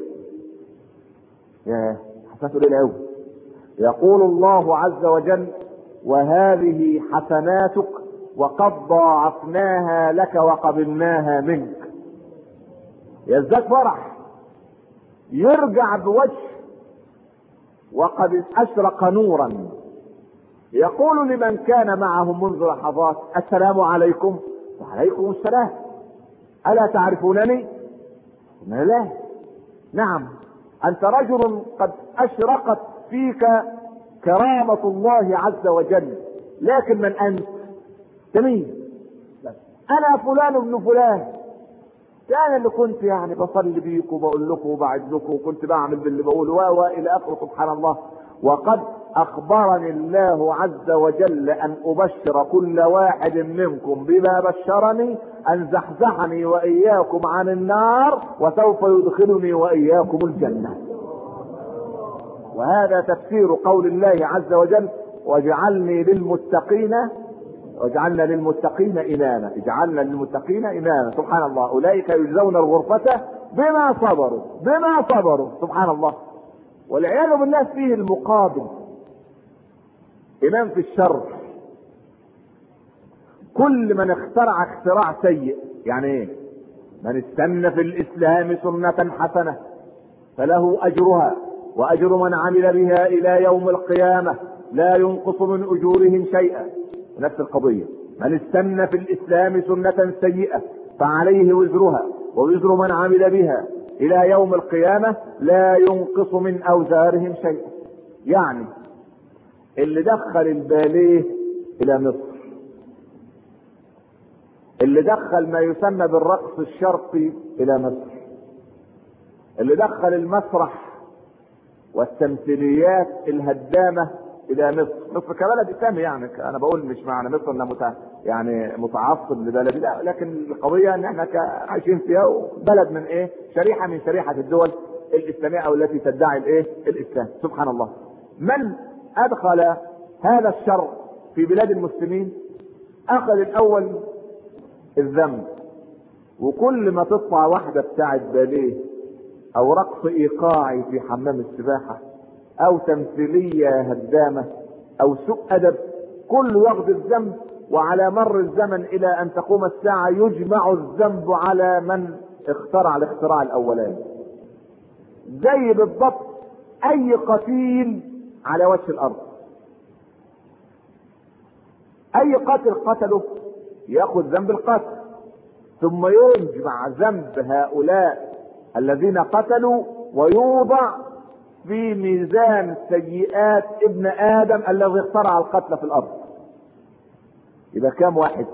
يا حسنات قليلة قوي يقول الله عز وجل وهذه حسناتك وقد ضاعفناها لك وقبلناها منك يزداد فرح يرجع بوجه وقد اشرق نورا يقول لمن كان معه منذ لحظات السلام عليكم وعليكم السلام الا تعرفونني قلنا لا نعم انت رجل قد اشرقت فيك كرامة الله عز وجل لكن من انت جميل انا فلان ابن فلان انا اللي كنت يعني بصلي بيكم وبقول لكم وبعد لكم وكنت بعمل باللي بقوله و الى اخره سبحان الله وقد اخبرني الله عز وجل ان ابشر كل واحد منكم بما بشرني ان زحزحني واياكم عن النار وسوف يدخلني واياكم الجنه وهذا تفسير قول الله عز وجل واجعلني للمتقين واجعلنا للمتقين إماما اجعلنا للمتقين إماما سبحان الله أولئك يجزون الغرفة بما صبروا بما صبروا سبحان الله والعياذ بالله فيه المقابل إمام في الشر كل من اخترع اختراع سيء يعني ايه من استنى في الإسلام سنة حسنة فله أجرها وأجر من عمل بها إلى يوم القيامة لا ينقص من أجورهم شيئا نفس القضية من استنى في الإسلام سنة سيئة فعليه وزرها ووزر من عمل بها إلى يوم القيامة لا ينقص من أوزارهم شيئا يعني اللي دخل الباليه إلى مصر اللي دخل ما يسمى بالرقص الشرقي الى مصر اللي دخل المسرح والتمثيليات الهدامة الى مصر مصر كبلد اسلامي يعني انا بقول مش معنى مصر انها متع... يعني متعصب لبلدي لا لكن القضية ان احنا عايشين فيها بلد من ايه شريحة من شريحة الدول الاسلامية او التي تدعي الايه الاسلام سبحان الله من ادخل هذا الشر في بلاد المسلمين اخذ الاول الذنب وكل ما تطلع واحدة بتاعت باليه او رقص ايقاعي في حمام السباحة او تمثيلية هدامة او سوء ادب كله ياخذ الذنب وعلى مر الزمن الى ان تقوم الساعة يجمع الذنب على من اخترع الاختراع الاولاني زي بالضبط اي قتيل على وجه الارض اي قاتل قتله ياخذ ذنب القتل ثم يجمع ذنب هؤلاء الذين قتلوا ويوضع في ميزان سيئات ابن ادم الذي اخترع القتل في الارض يبقى كام واحد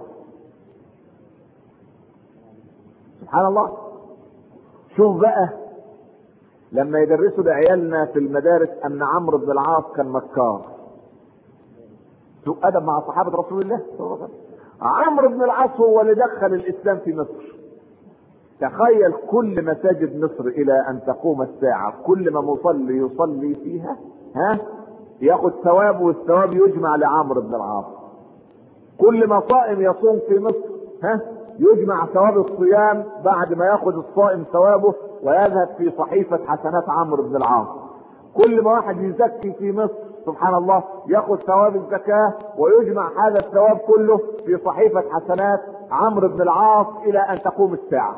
سبحان الله شوف بقى لما يدرسوا لعيالنا في المدارس ان عمرو بن العاص كان مكار سوء ادب مع صحابه رسول الله صلى الله عليه وسلم عمرو بن العاص هو اللي دخل الاسلام في مصر تخيل كل مساجد مصر الى ان تقوم الساعة كل ما مصلي يصلي فيها ها ياخذ ثواب والثواب يجمع لعمرو بن العاص كل ما صائم يصوم في مصر ها يجمع ثواب الصيام بعد ما ياخذ الصائم ثوابه ويذهب في صحيفة حسنات عمرو بن العاص كل ما واحد يزكي في مصر سبحان الله ياخذ ثواب الزكاة ويجمع هذا الثواب كله في صحيفة حسنات عمرو بن العاص الى ان تقوم الساعة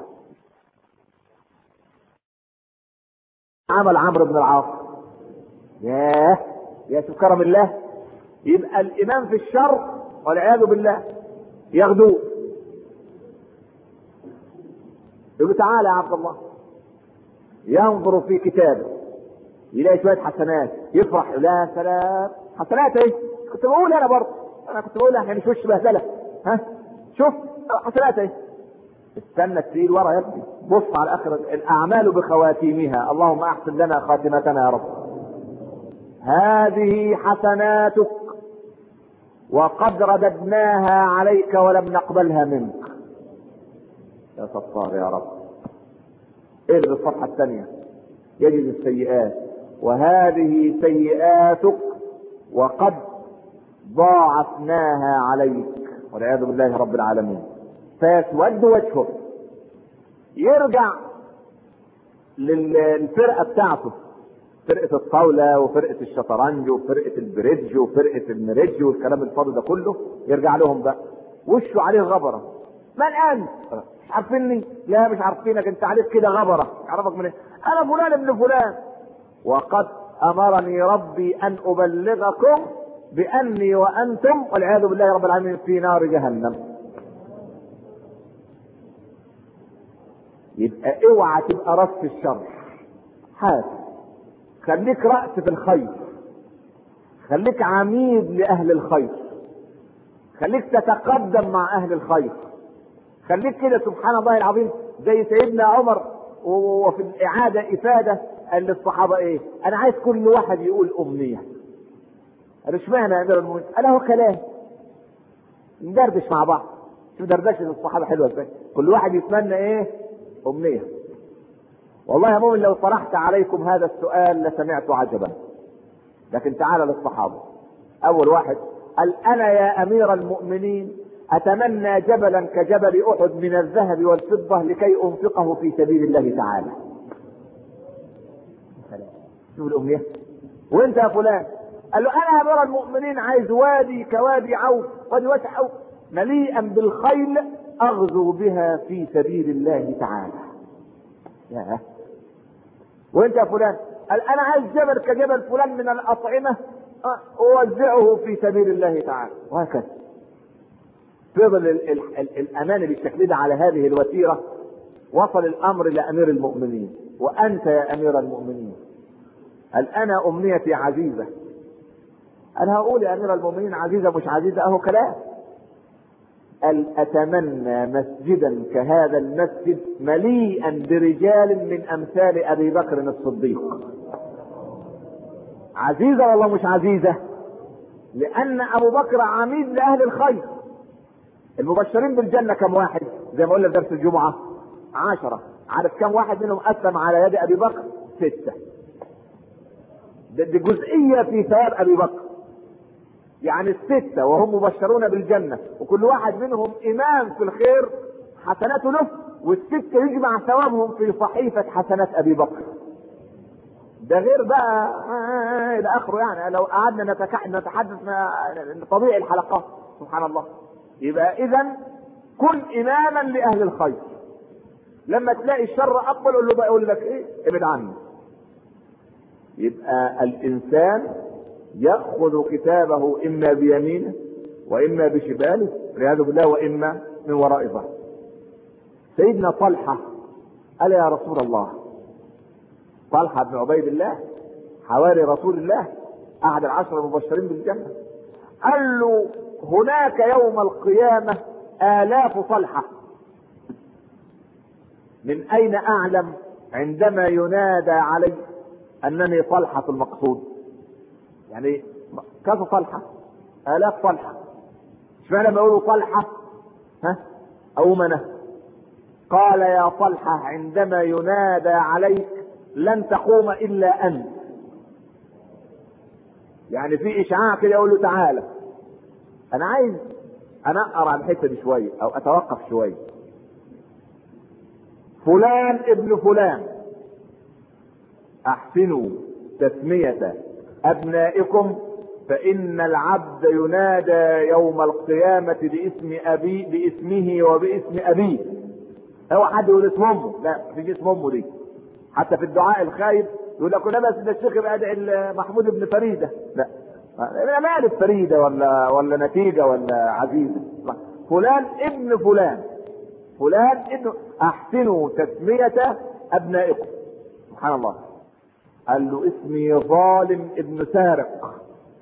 عمل عمرو بن العاص ياه يا شوف كرم الله يبقى الامام في الشر والعياذ بالله ياخدوه يقول تعالى يا عبد الله ينظر في كتابه يلاقي شويه حسنات يفرح لا سلام حسنات ايه كنت بقول انا برضه انا كنت بقول احنا مش وش بهدله ها شوف حسنات ايه استنى تسير ورا يا ابني بص على اخر الاعمال بخواتيمها اللهم احسن لنا خاتمتنا يا رب هذه حسناتك وقد رددناها عليك ولم نقبلها منك يا ستار يا رب اقلب الصفحة الثانية يجد السيئات وهذه سيئاتك وقد ضاعفناها عليك والعياذ بالله رب العالمين فيسود وجهه يرجع للفرقة بتاعته فرقة الطاولة وفرقة الشطرنج وفرقة البريدج وفرقة المريدج والكلام الفاضي ده كله يرجع لهم بقى وشه عليه غبرة من انت؟ مش عارفيني؟ لا مش عارفينك انت عليك كده غبرة اعرفك من ايه؟ انا فلان ابن فلان وقد امرني ربي ان ابلغكم باني وانتم والعياذ بالله رب العالمين في نار جهنم يبقى اوعى تبقى راس في الشر حاسب خليك رأس في الخير خليك عميد لأهل الخير خليك تتقدم مع أهل الخير خليك كده سبحان الله العظيم زي سيدنا عمر وفي الإعادة إفادة قال للصحابة إيه؟ أنا عايز كل واحد يقول أمنية. قال اشمعنى يا أمير المؤمنين؟ قال هو كلام. ندردش مع بعض. شوف دردشة الصحابة حلوة إزاي؟ كل واحد يتمنى إيه؟ أمنية. والله يا مؤمن لو طرحت عليكم هذا السؤال لسمعت عجبا لكن تعال للصحابة أول واحد قال أنا يا أمير المؤمنين أتمنى جبلا كجبل أحد من الذهب والفضة لكي أنفقه في سبيل الله تعالى شوف الأمنية وأنت يا فلان قال له أنا يا أمير المؤمنين عايز وادي كوادي عوف وادي واسع عوف مليئا بالخيل أغزو بها في سبيل الله تعالى يا وانت يا فلان قال انا عايز جبل كجبل فلان من الاطعمه اوزعه في سبيل الله تعالى وهكذا فضل ال ال ال الامان بالشكل ده على هذه الوتيره وصل الامر لامير المؤمنين وانت يا امير المؤمنين قال انا امنيتي عزيزه انا هقول يا امير المؤمنين عزيزه مش عزيزه اهو كلام قال اتمنى مسجدا كهذا المسجد مليئا برجال من امثال ابي بكر الصديق عزيزة والله مش عزيزة لان ابو بكر عميد لاهل الخير المبشرين بالجنة كم واحد زي ما قلنا في درس الجمعة عشرة عارف كم واحد منهم اسلم على يد ابي بكر ستة دي جزئية في ثواب ابي بكر يعني الستة وهم مبشرون بالجنة وكل واحد منهم إمام في الخير حسناته له والستة يجمع ثوابهم في صحيفة حسنات أبي بكر ده غير بقى إلى آخره يعني لو قعدنا نتك... نتحدث طبيعي الحلقات سبحان الله يبقى إذا كن إماما لأهل الخير لما تلاقي الشر أقبل قول له بقى يقول لك إيه ابعد عني يبقى الإنسان يأخذ كتابه إما بيمينه وإما بشماله والعياذ بالله وإما من وراء ظهره. سيدنا طلحة قال يا رسول الله طلحة بن عبيد الله حواري رسول الله أحد العشر المبشرين بالجنة قال له هناك يوم القيامة آلاف طلحة من أين أعلم عندما ينادى علي أنني طلحة المقصود يعني كذا طلحه الاف طلحه اشمعنى لما يقولوا طلحه ها او منه قال يا طلحه عندما ينادى عليك لن تقوم الا انت يعني في اشعاع كده يقول له تعالى انا عايز انقر على الحته دي شويه او اتوقف شويه فلان ابن فلان احسنوا تسميه أبنائكم فإن العبد ينادى يوم القيامة باسم أبي باسمه وباسم أبيه. هو حد يقول اسم أمه، لا مفيش اسم أمه دي. حتى في الدعاء الخايب يقول لك بس ده الشيخ يبقى ادعي محمود بن فريدة، لا. أنا ما أعرف فريدة ولا ولا نتيجة ولا عزيزة. فلان ابن فلان. فلان ابن أحسنوا تسمية أبنائكم. سبحان الله. قال له اسمي ظالم ابن سارق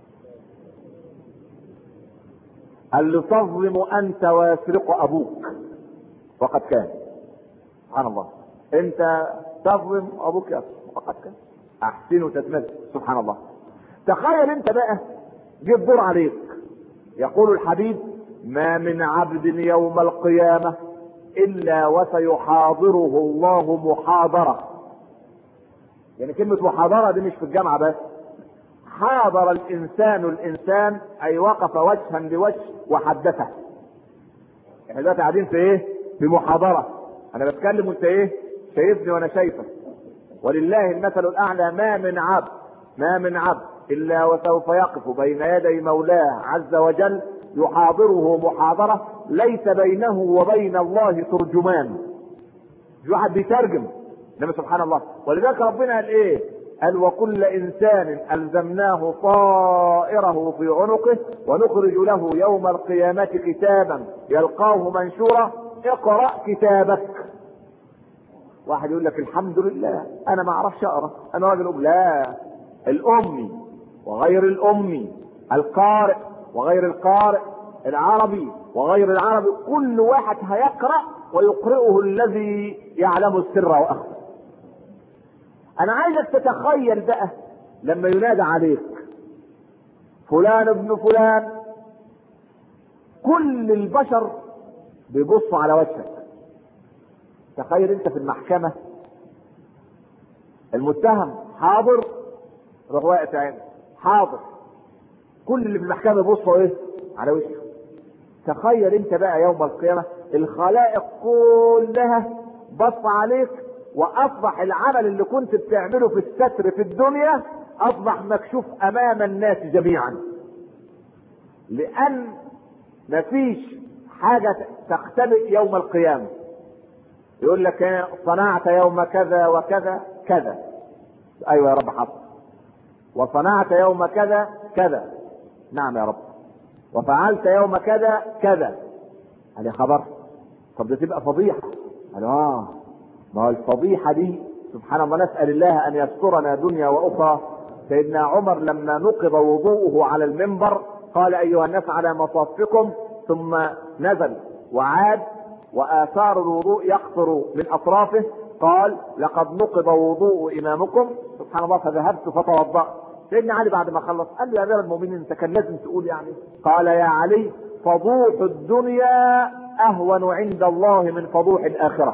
قال له تظلم انت ويسرق ابوك وقد كان سبحان الله انت تظلم ابوك يسرق وقد كان احسنوا تتمثل سبحان الله تخيل انت بقى جه الدور عليك يقول الحبيب ما من عبد يوم القيامه الا وسيحاضره الله محاضره يعني كلمة محاضرة دي مش في الجامعة بس حاضر الإنسان الإنسان أي وقف وجها لوجه وحدثه احنا دلوقتي قاعدين في إيه؟ في محاضرة أنا بتكلم وأنت إيه؟ شايفني وأنا شايفك ولله المثل الأعلى ما من عبد ما من عبد إلا وسوف يقف بين يدي مولاه عز وجل يحاضره محاضرة ليس بينه وبين الله ترجمان في واحد بيترجم انما سبحان الله ولذلك ربنا قال ايه قال وكل انسان الزمناه طائره في عنقه ونخرج له يوم القيامة كتابا يلقاه منشورا اقرأ كتابك واحد يقول لك الحمد لله انا ما اعرفش اقرا انا راجل أم لا الامي وغير الامي القارئ وغير القارئ العربي وغير العربي كل واحد هيقرأ ويقرئه الذي يعلم السر واخفى انا عايزك تتخيل بقى لما ينادى عليك فلان ابن فلان كل البشر بيبصوا على وجهك تخيل انت في المحكمة المتهم حاضر روح واقف عين حاضر كل اللي في المحكمة يبصوا ايه على وشه تخيل انت بقى يوم القيامة الخلائق كلها بص عليك واصبح العمل اللي كنت بتعمله في الستر في الدنيا اصبح مكشوف امام الناس جميعا لان مفيش حاجة تختبئ يوم القيامة يقول لك صنعت يوم كذا وكذا كذا ايوه يا رب حصل وصنعت يوم كذا كذا نعم يا رب وفعلت يوم كذا كذا هذه خبر طب ده تبقى فضيحة قال اه ما هو الفضيحة دي سبحان الله نسأل الله أن يسترنا دنيا وأخرى سيدنا عمر لما نقض وضوءه على المنبر قال أيها الناس على مصافكم ثم نزل وعاد واثار الوضوء يقطر من اطرافه قال لقد نقض وضوء امامكم سبحان الله فذهبت فتوضأت سيدنا علي بعد ما خلص قال له يا امير المؤمنين انت كان لازم تقول يعني قال يا علي فضوح الدنيا اهون عند الله من فضوح الاخره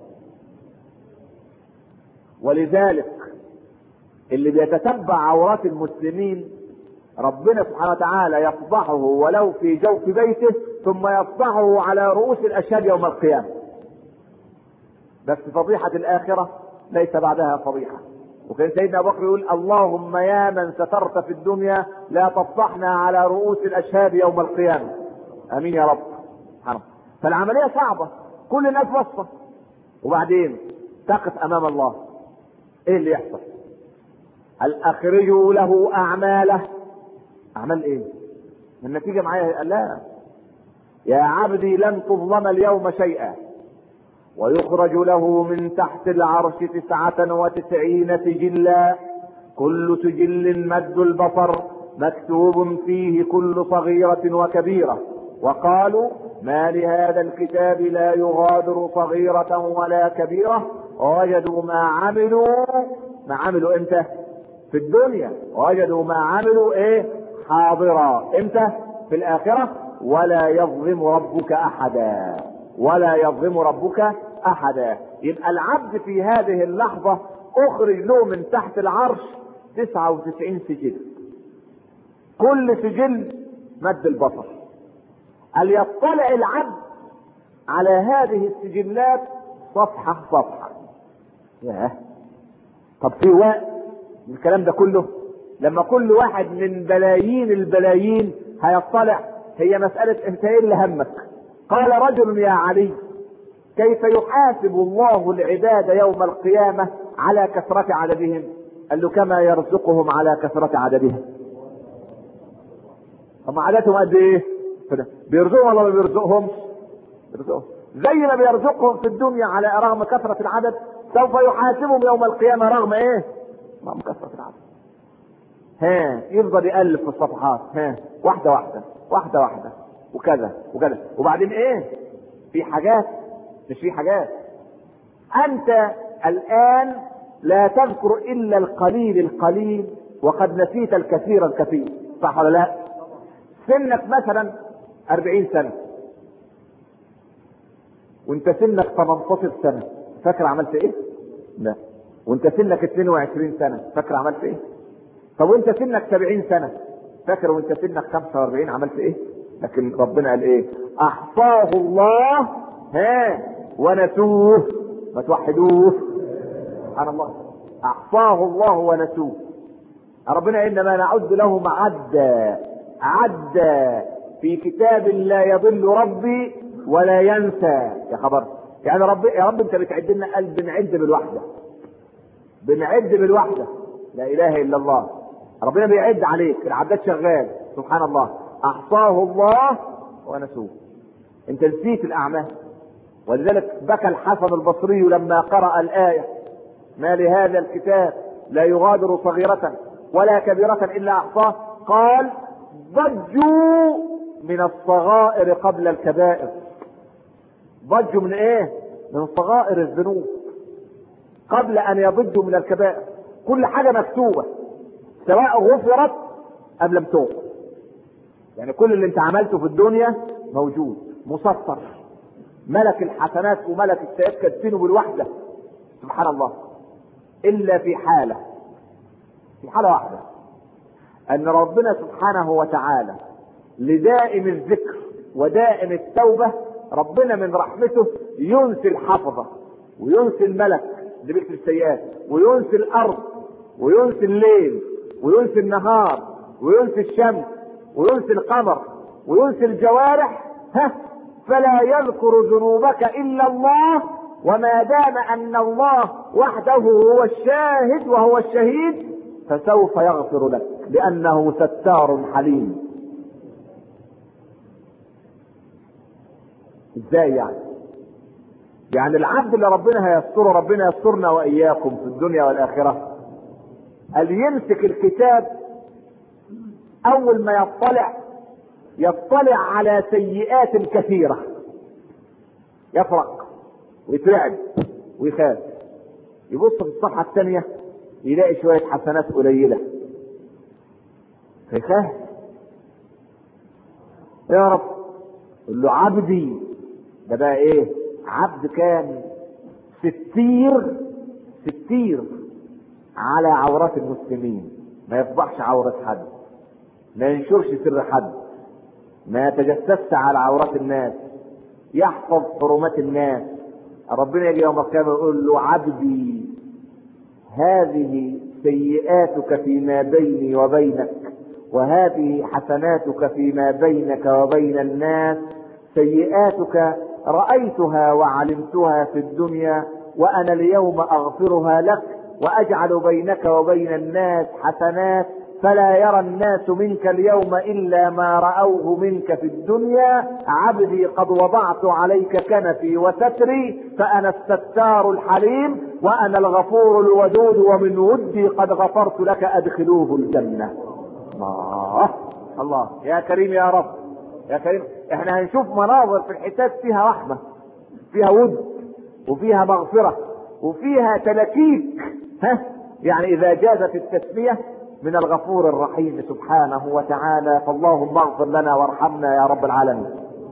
ولذلك اللي بيتتبع عورات المسلمين ربنا سبحانه وتعالى يفضحه ولو في جوف بيته ثم يفضحه على رؤوس الاشهاد يوم القيامه بس فضيحه الاخره ليس بعدها فضيحه وكان سيدنا ابو بكر يقول اللهم يا من سترت في الدنيا لا تفضحنا على رؤوس الاشهاد يوم القيامه امين يا رب سبحان الله فالعمليه صعبه كل الناس وصفه وبعدين تقف امام الله ايه اللي يحصل هل اخرجوا له اعماله اعمال ايه النتيجه معايا قال لا يا عبدي لن تظلم اليوم شيئا ويخرج له من تحت العرش تسعة وتسعين سجلا كل سجل مد البصر مكتوب فيه كل صغيرة وكبيرة وقالوا ما لهذا الكتاب لا يغادر صغيرة ولا كبيرة ووجدوا ما عملوا ما عملوا امتى في الدنيا وجدوا ما عملوا ايه حاضرا امتى في الاخرة ولا يظلم ربك احدا ولا يظلم ربك احدا يبقى العبد في هذه اللحظة اخرج له من تحت العرش 99 سجل كل سجل مد البصر هل يطلع العبد على هذه السجلات صفحة صفحة ياه طب في وقت الكلام ده كله لما كل واحد من بلايين البلايين هيطلع هي مسألة انت ايه اللي همك قال رجل يا علي كيف يحاسب الله العباد يوم القيامة على كثرة عددهم قال له كما يرزقهم على كثرة عددهم هم عددهم قد ايه بيرزقهم ولا ما بيرزقهم بيرزقهم زي ما بيرزقهم في الدنيا على رغم كثرة العدد سوف يحاسبهم يوم القيامة رغم ايه رغم كثرة العدد ها يفضل يألف في الصفحات ها واحدة واحدة واحدة واحدة وكذا وكذا وبعدين ايه في حاجات مش في حاجات انت الان لا تذكر الا القليل القليل وقد نسيت الكثير الكثير صح ولا لا سنك مثلا أربعين سنة وانت سنك 18 سنة فاكر عملت ايه؟ لا وانت سنك 22 سنة فاكر عملت ايه؟ طب وانت سنك 70 سنة فاكر وانت سنك 45 عملت ايه؟ لكن ربنا قال ايه؟ احصاه الله ها ونسوه ما توحدوه سبحان الله احصاه الله ونسوه ربنا انما نعد لهم عدا عدا في كتاب لا يضل ربي ولا ينسى يا خبر يعني رب يا رب انت بتعد لنا قال بنعد بالوحده بنعد بالوحده لا اله الا الله ربنا بيعد عليك العداد شغال سبحان الله احصاه الله ونسوه انت نسيت الاعمال ولذلك بكى الحسن البصري لما قرأ الآية ما لهذا الكتاب لا يغادر صغيرة ولا كبيرة إلا أحصاه قال ضجوا من الصغائر قبل الكبائر ضجوا من ايه من صغائر الذنوب قبل ان يضجوا من الكبائر كل حاجة مكتوبة سواء غفرت ام لم تغفر يعني كل اللي انت عملته في الدنيا موجود مسطر ملك الحسنات وملك السيئات كاتبينه بالوحدة سبحان الله الا في حالة في حالة واحدة ان ربنا سبحانه وتعالى لدائم الذكر ودائم التوبة ربنا من رحمته ينسي الحفظة وينسي الملك اللي بيكتب السيئات وينسي الارض وينسي الليل وينسي النهار وينسي الشمس وينسي القمر وينسي الجوارح ها فلا يذكر ذنوبك الا الله وما دام ان الله وحده هو الشاهد وهو الشهيد فسوف يغفر لك لانه ستار حليم ازاي يعني يعني العبد اللي ربنا هيستره ربنا يسترنا واياكم في الدنيا والاخره قال يمسك الكتاب اول ما يطلع يطلع على سيئات كثيره يفرق ويترعب ويخاف يبص في الصفحة الثانية يلاقي شوية حسنات قليلة فيخاف يا رب يقول له عبدي ده بقى ايه عبد كان ستير ستير على عورات المسلمين ما يفضحش عورة حد ما ينشرش سر حد ما يتجسسش على عورات الناس يحفظ حرمات الناس ربنا يجي يوم القيامة يقول له عبدي هذه سيئاتك فيما بيني وبينك وهذه حسناتك فيما بينك وبين الناس سيئاتك رأيتها وعلمتها في الدنيا وأنا اليوم أغفرها لك وأجعل بينك وبين الناس حسنات فلا يرى الناس منك اليوم إلا ما رأوه منك في الدنيا عبدي قد وضعت عليك كنفي وستري فأنا الستار الحليم وأنا الغفور الودود ومن ودي قد غفرت لك أدخلوه الجنة الله الله يا كريم يا رب يا كريم احنا هنشوف مناظر في الحساب فيها رحمة فيها ود وفيها مغفرة وفيها تلكيك ها يعني اذا جازت التسمية من الغفور الرحيم سبحانه وتعالى فاللهم اغفر لنا وارحمنا يا رب العالمين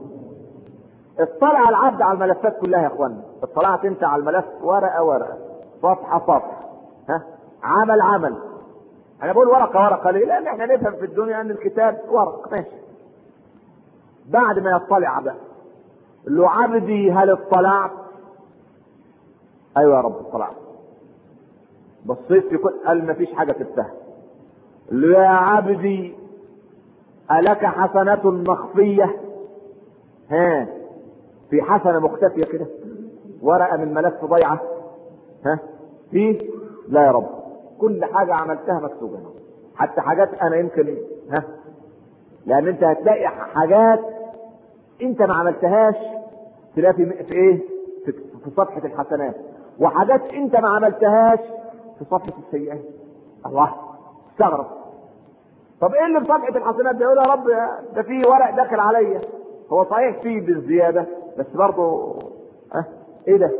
اطلع العبد على الملفات كلها يا اخوانا اطلعت انت على الملف ورقة ورقة صفحة صفحة ها عمل عمل انا بقول ورقة ورقة ليه لان احنا نفهم في الدنيا ان الكتاب ورق ماشي بعد ما يطلع بقى له عبدي هل اطلعت ايوه يا رب اطلعت بصيت في كل قال ما فيش حاجة تفتح له يا عبدي ألك حسنة مخفية ها في حسنة مختفية كده ورقة من ملف ضيعة ها في لا يا رب كل حاجة عملتها مكتوبة حتى حاجات أنا يمكن ها لأن أنت هتلاقي حاجات أنت ما عملتهاش تلاقي في, في إيه؟ في, في صفحة الحسنات وحاجات أنت ما عملتهاش في صفحة السيئات الله استغرب طب ايه اللي في صفحة الحسنات ده يقول يا رب ده في ورق داخل عليا هو صحيح فيه بالزيادة بس برضه اه ايه ده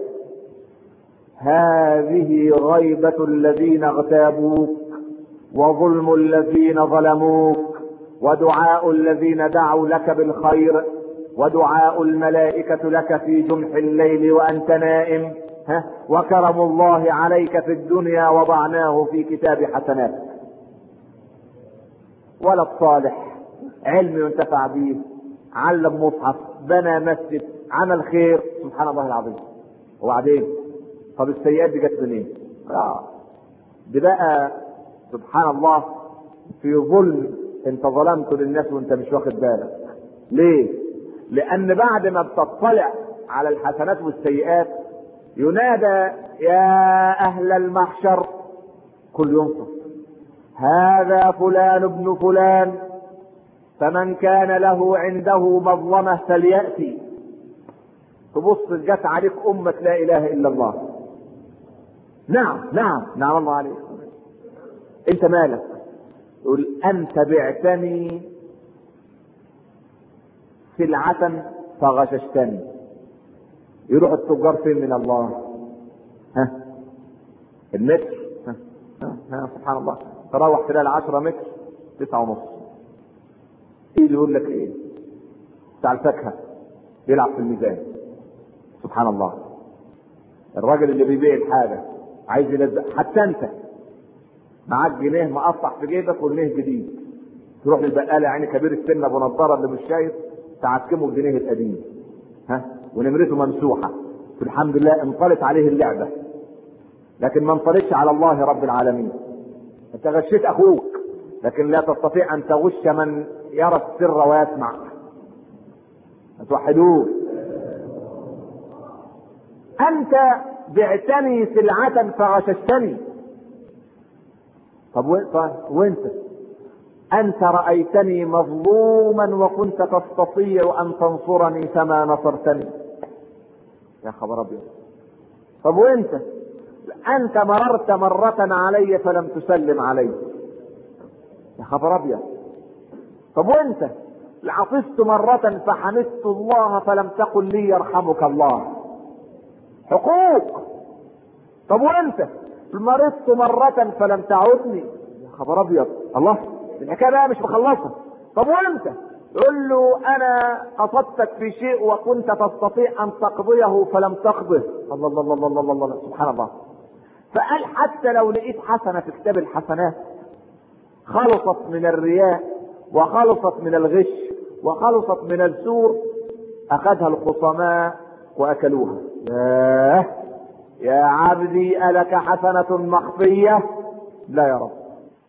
هذه غيبة الذين اغتابوك وظلم الذين ظلموك ودعاء الذين دعوا لك بالخير ودعاء الملائكة لك في جنح الليل وأنت نائم ها وكرم الله عليك في الدنيا وضعناه في كتاب حسناتك ولد صالح علم ينتفع به علم مصحف بنى مسجد عمل خير سبحان الله العظيم وبعدين طب السيئات دي جت منين؟ لا دي بقى سبحان الله في ظلم انت ظلمته للناس وانت مش واخد بالك ليه؟ لان بعد ما بتطلع على الحسنات والسيئات ينادى يا اهل المحشر كل ينصف هذا فلان ابن فلان فمن كان له عنده مظلمة فليأتي تبص جت عليك أمة لا إله إلا الله نعم نعم نعم الله عليك أنت مالك يقول أنت بعتني سلعة فغششتني يروح التجار فين من الله ها المتر ها, ها, ها سبحان الله تروح خلال 10 متر تسعة ونص ايه اللي يقول لك ايه بتاع الفاكهة بيلعب في الميزان سبحان الله الراجل اللي بيبيع الحاجة عايز يلزق حتى انت معاك جنيه مقطع في جيبك وجنيه جديد تروح للبقالة يعني كبير السن ابو نضاره اللي مش شايف تعكمه الجنيه القديم ها ونمرته ممسوحه الحمد لله انطلت عليه اللعبه لكن ما انطلتش على الله رب العالمين انت غشيت اخوك لكن لا تستطيع ان تغش من يرى السر ويسمع توحدوه انت بعتني سلعة فغششتني طب وانت انت رأيتني مظلوما وكنت تستطيع ان تنصرني فما نصرتني يا خبر ابيض طب وانت انت مررت مرة علي فلم تسلم علي يا خبر ابيض طب وانت عطست مرة فحمدت الله فلم تقل لي يرحمك الله حقوق طب وانت مرضت مرة فلم تعودني يا خبر ابيض الله الحكايه بقى مش مخلصه طب وانت يقول له انا قصدتك في شيء وكنت تستطيع ان تقضيه فلم تقضه الله الله الله الله الله, الله. سبحان الله فقال حتى لو لقيت حسنه في كتاب الحسنات خلصت من الرياء وخلصت من الغش وخلصت من السور اخذها الخصماء واكلوها ياه يا عبدي ألك حسنة مخفية لا يا رب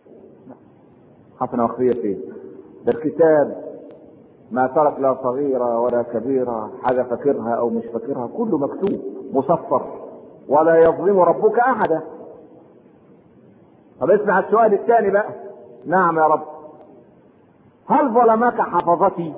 حسنة مخفية فين ده الكتاب ما ترك لا صغيرة ولا كبيرة حاجة فاكرها أو مش فاكرها كله مكتوب مصفر ولا يظلم ربك أحدا طب اسمع السؤال الثاني بقى نعم يا رب هل ظلمك حفظتي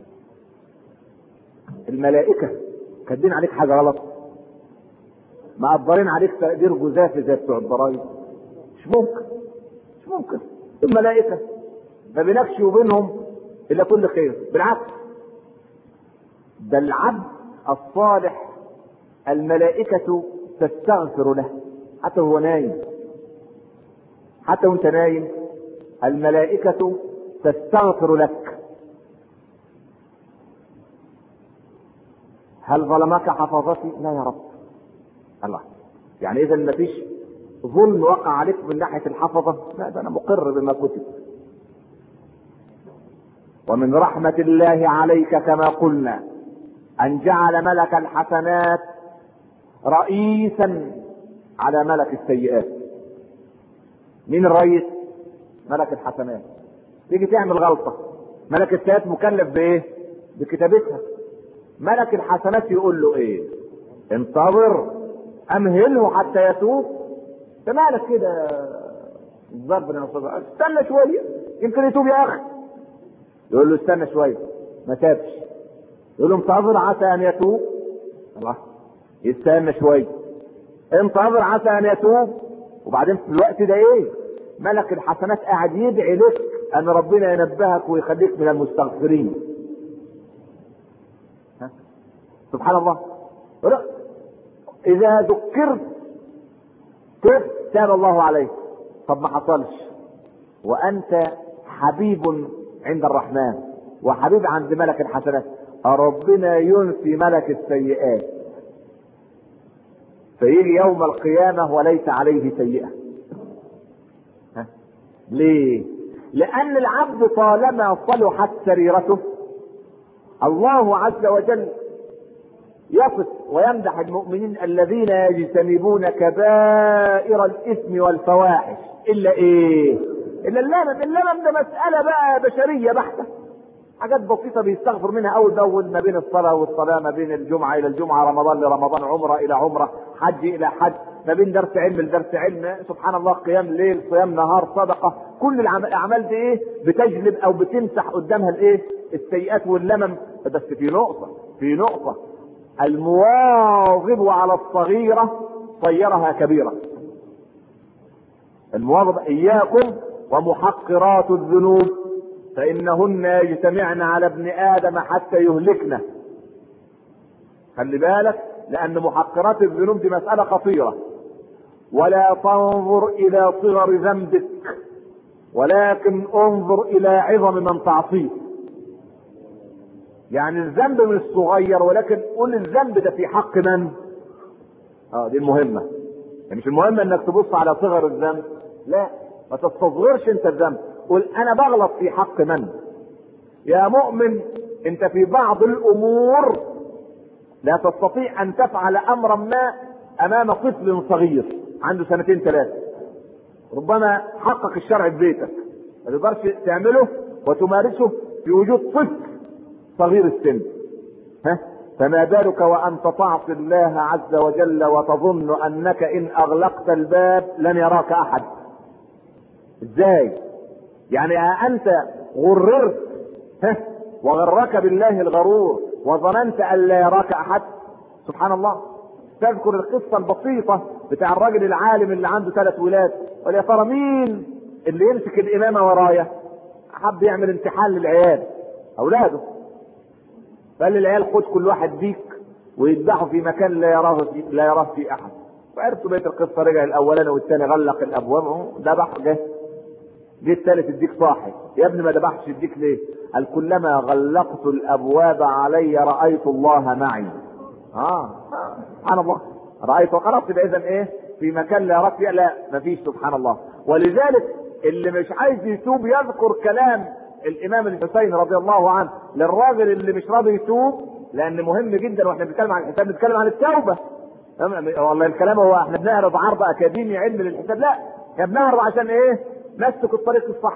الملائكة كاتبين عليك حاجة غلط مقدرين عليك تقدير جزافي زي بتوع الضرايب مش ممكن مش ممكن الملائكة ما بينكش وبينهم إلا كل خير بالعكس ده العبد الصالح الملائكة تستغفر له حتى هو نايم حتى وانت نايم الملائكة تستغفر لك هل ظلمك حفظتي؟ لا يا رب الله يعني اذا ما فيش ظلم وقع عليك من ناحيه الحفظه لا ده انا مقر بما كتب ومن رحمه الله عليك كما قلنا ان جعل ملك الحسنات رئيسا على ملك السيئات مين الرئيس ملك الحسنات تيجي تعمل غلطه ملك السيئات مكلف بايه بكتابتها ملك الحسنات يقول له ايه انتظر امهله حتى يتوب انت مالك كده الضرب يا استاذ استنى شويه يمكن يتوب يا اخي يقول له استنى شويه ما تابش يقول له انتظر عسى ان يتوب الله يستنى شويه انتظر عسى ان يتوب وبعدين في الوقت ده ايه ملك الحسنات قاعد يدعي لك ان ربنا ينبهك ويخليك من المستغفرين ها؟ سبحان الله اذا ذكرت تب تاب الله عليك طب ما حصلش وانت حبيب عند الرحمن وحبيب عند ملك الحسنات ربنا ينفي ملك السيئات فيجي يوم القيامة وليس عليه سيئة ها؟ ليه لأن العبد طالما صلحت سريرته الله عز وجل يصف ويمدح المؤمنين الذين يجتنبون كبائر الاثم والفواحش الا ايه الا اللمم اللمم ده مساله بقى بشريه بحته حاجات بسيطه بيستغفر منها اول باول ما بين الصلاه والصلاه ما بين الجمعه الى الجمعه رمضان لرمضان عمره الى عمره حج الى حج ما بين درس علم لدرس علم سبحان الله قيام ليل صيام نهار صدقه كل الاعمال دي ايه بتجلب او بتمسح قدامها الايه السيئات واللمم بس في نقطه في نقطه المواظب على الصغيرة صيرها كبيرة المواظب إياكم ومحقرات الذنوب فإنهن يجتمعن على ابن آدم حتى يهلكنا خلي بالك لأن محقرات الذنوب دي مسألة خطيرة ولا تنظر إلى صغر ذنبك ولكن انظر إلى عظم من تعصيه يعني الذنب مش صغير ولكن قول الذنب ده في حق من؟ اه دي المهمة يعني مش المهم انك تبص على صغر الذنب لا ما تستصغرش انت الذنب قول انا بغلط في حق من؟ يا مؤمن انت في بعض الامور لا تستطيع ان تفعل امرا ما امام طفل صغير عنده سنتين ثلاثة ربما حقق الشرع في بيتك ما تقدرش تعمله وتمارسه في وجود طفل صغير السن ها فما بالك وانت تعصي الله عز وجل وتظن انك ان اغلقت الباب لن يراك احد ازاي يعني انت غررت ها وغرك بالله الغرور وظننت ان لا يراك احد سبحان الله تذكر القصه البسيطه بتاع الراجل العالم اللي عنده ثلاث ولاد ويا ترى مين اللي يمسك الامامه ورايا حب يعمل امتحان للعيال اولاده قال للعيال خد كل واحد ديك ويذبحوا في مكان لا يراه في لا يراه في احد وعرفتوا بيت القصه رجع الاولاني والثاني غلق الابواب ذبح جه جه الثالث الديك صاحي يا ابني ما ذبحش الديك ليه؟ قال كلما غلقت الابواب علي رايت الله معي اه سبحان الله رايت خلاص يبقى اذا ايه في مكان لا يراك فيه لا مفيش سبحان الله ولذلك اللي مش عايز يتوب يذكر كلام الامام الحسين رضي الله عنه للراجل اللي مش راضي يتوب لان مهم جدا واحنا بنتكلم عن الحساب بنتكلم عن التوبه والله الكلام هو احنا بنعرض عرض اكاديمي علم للحساب لا احنا بنعرض عشان ايه نسلك الطريق الصح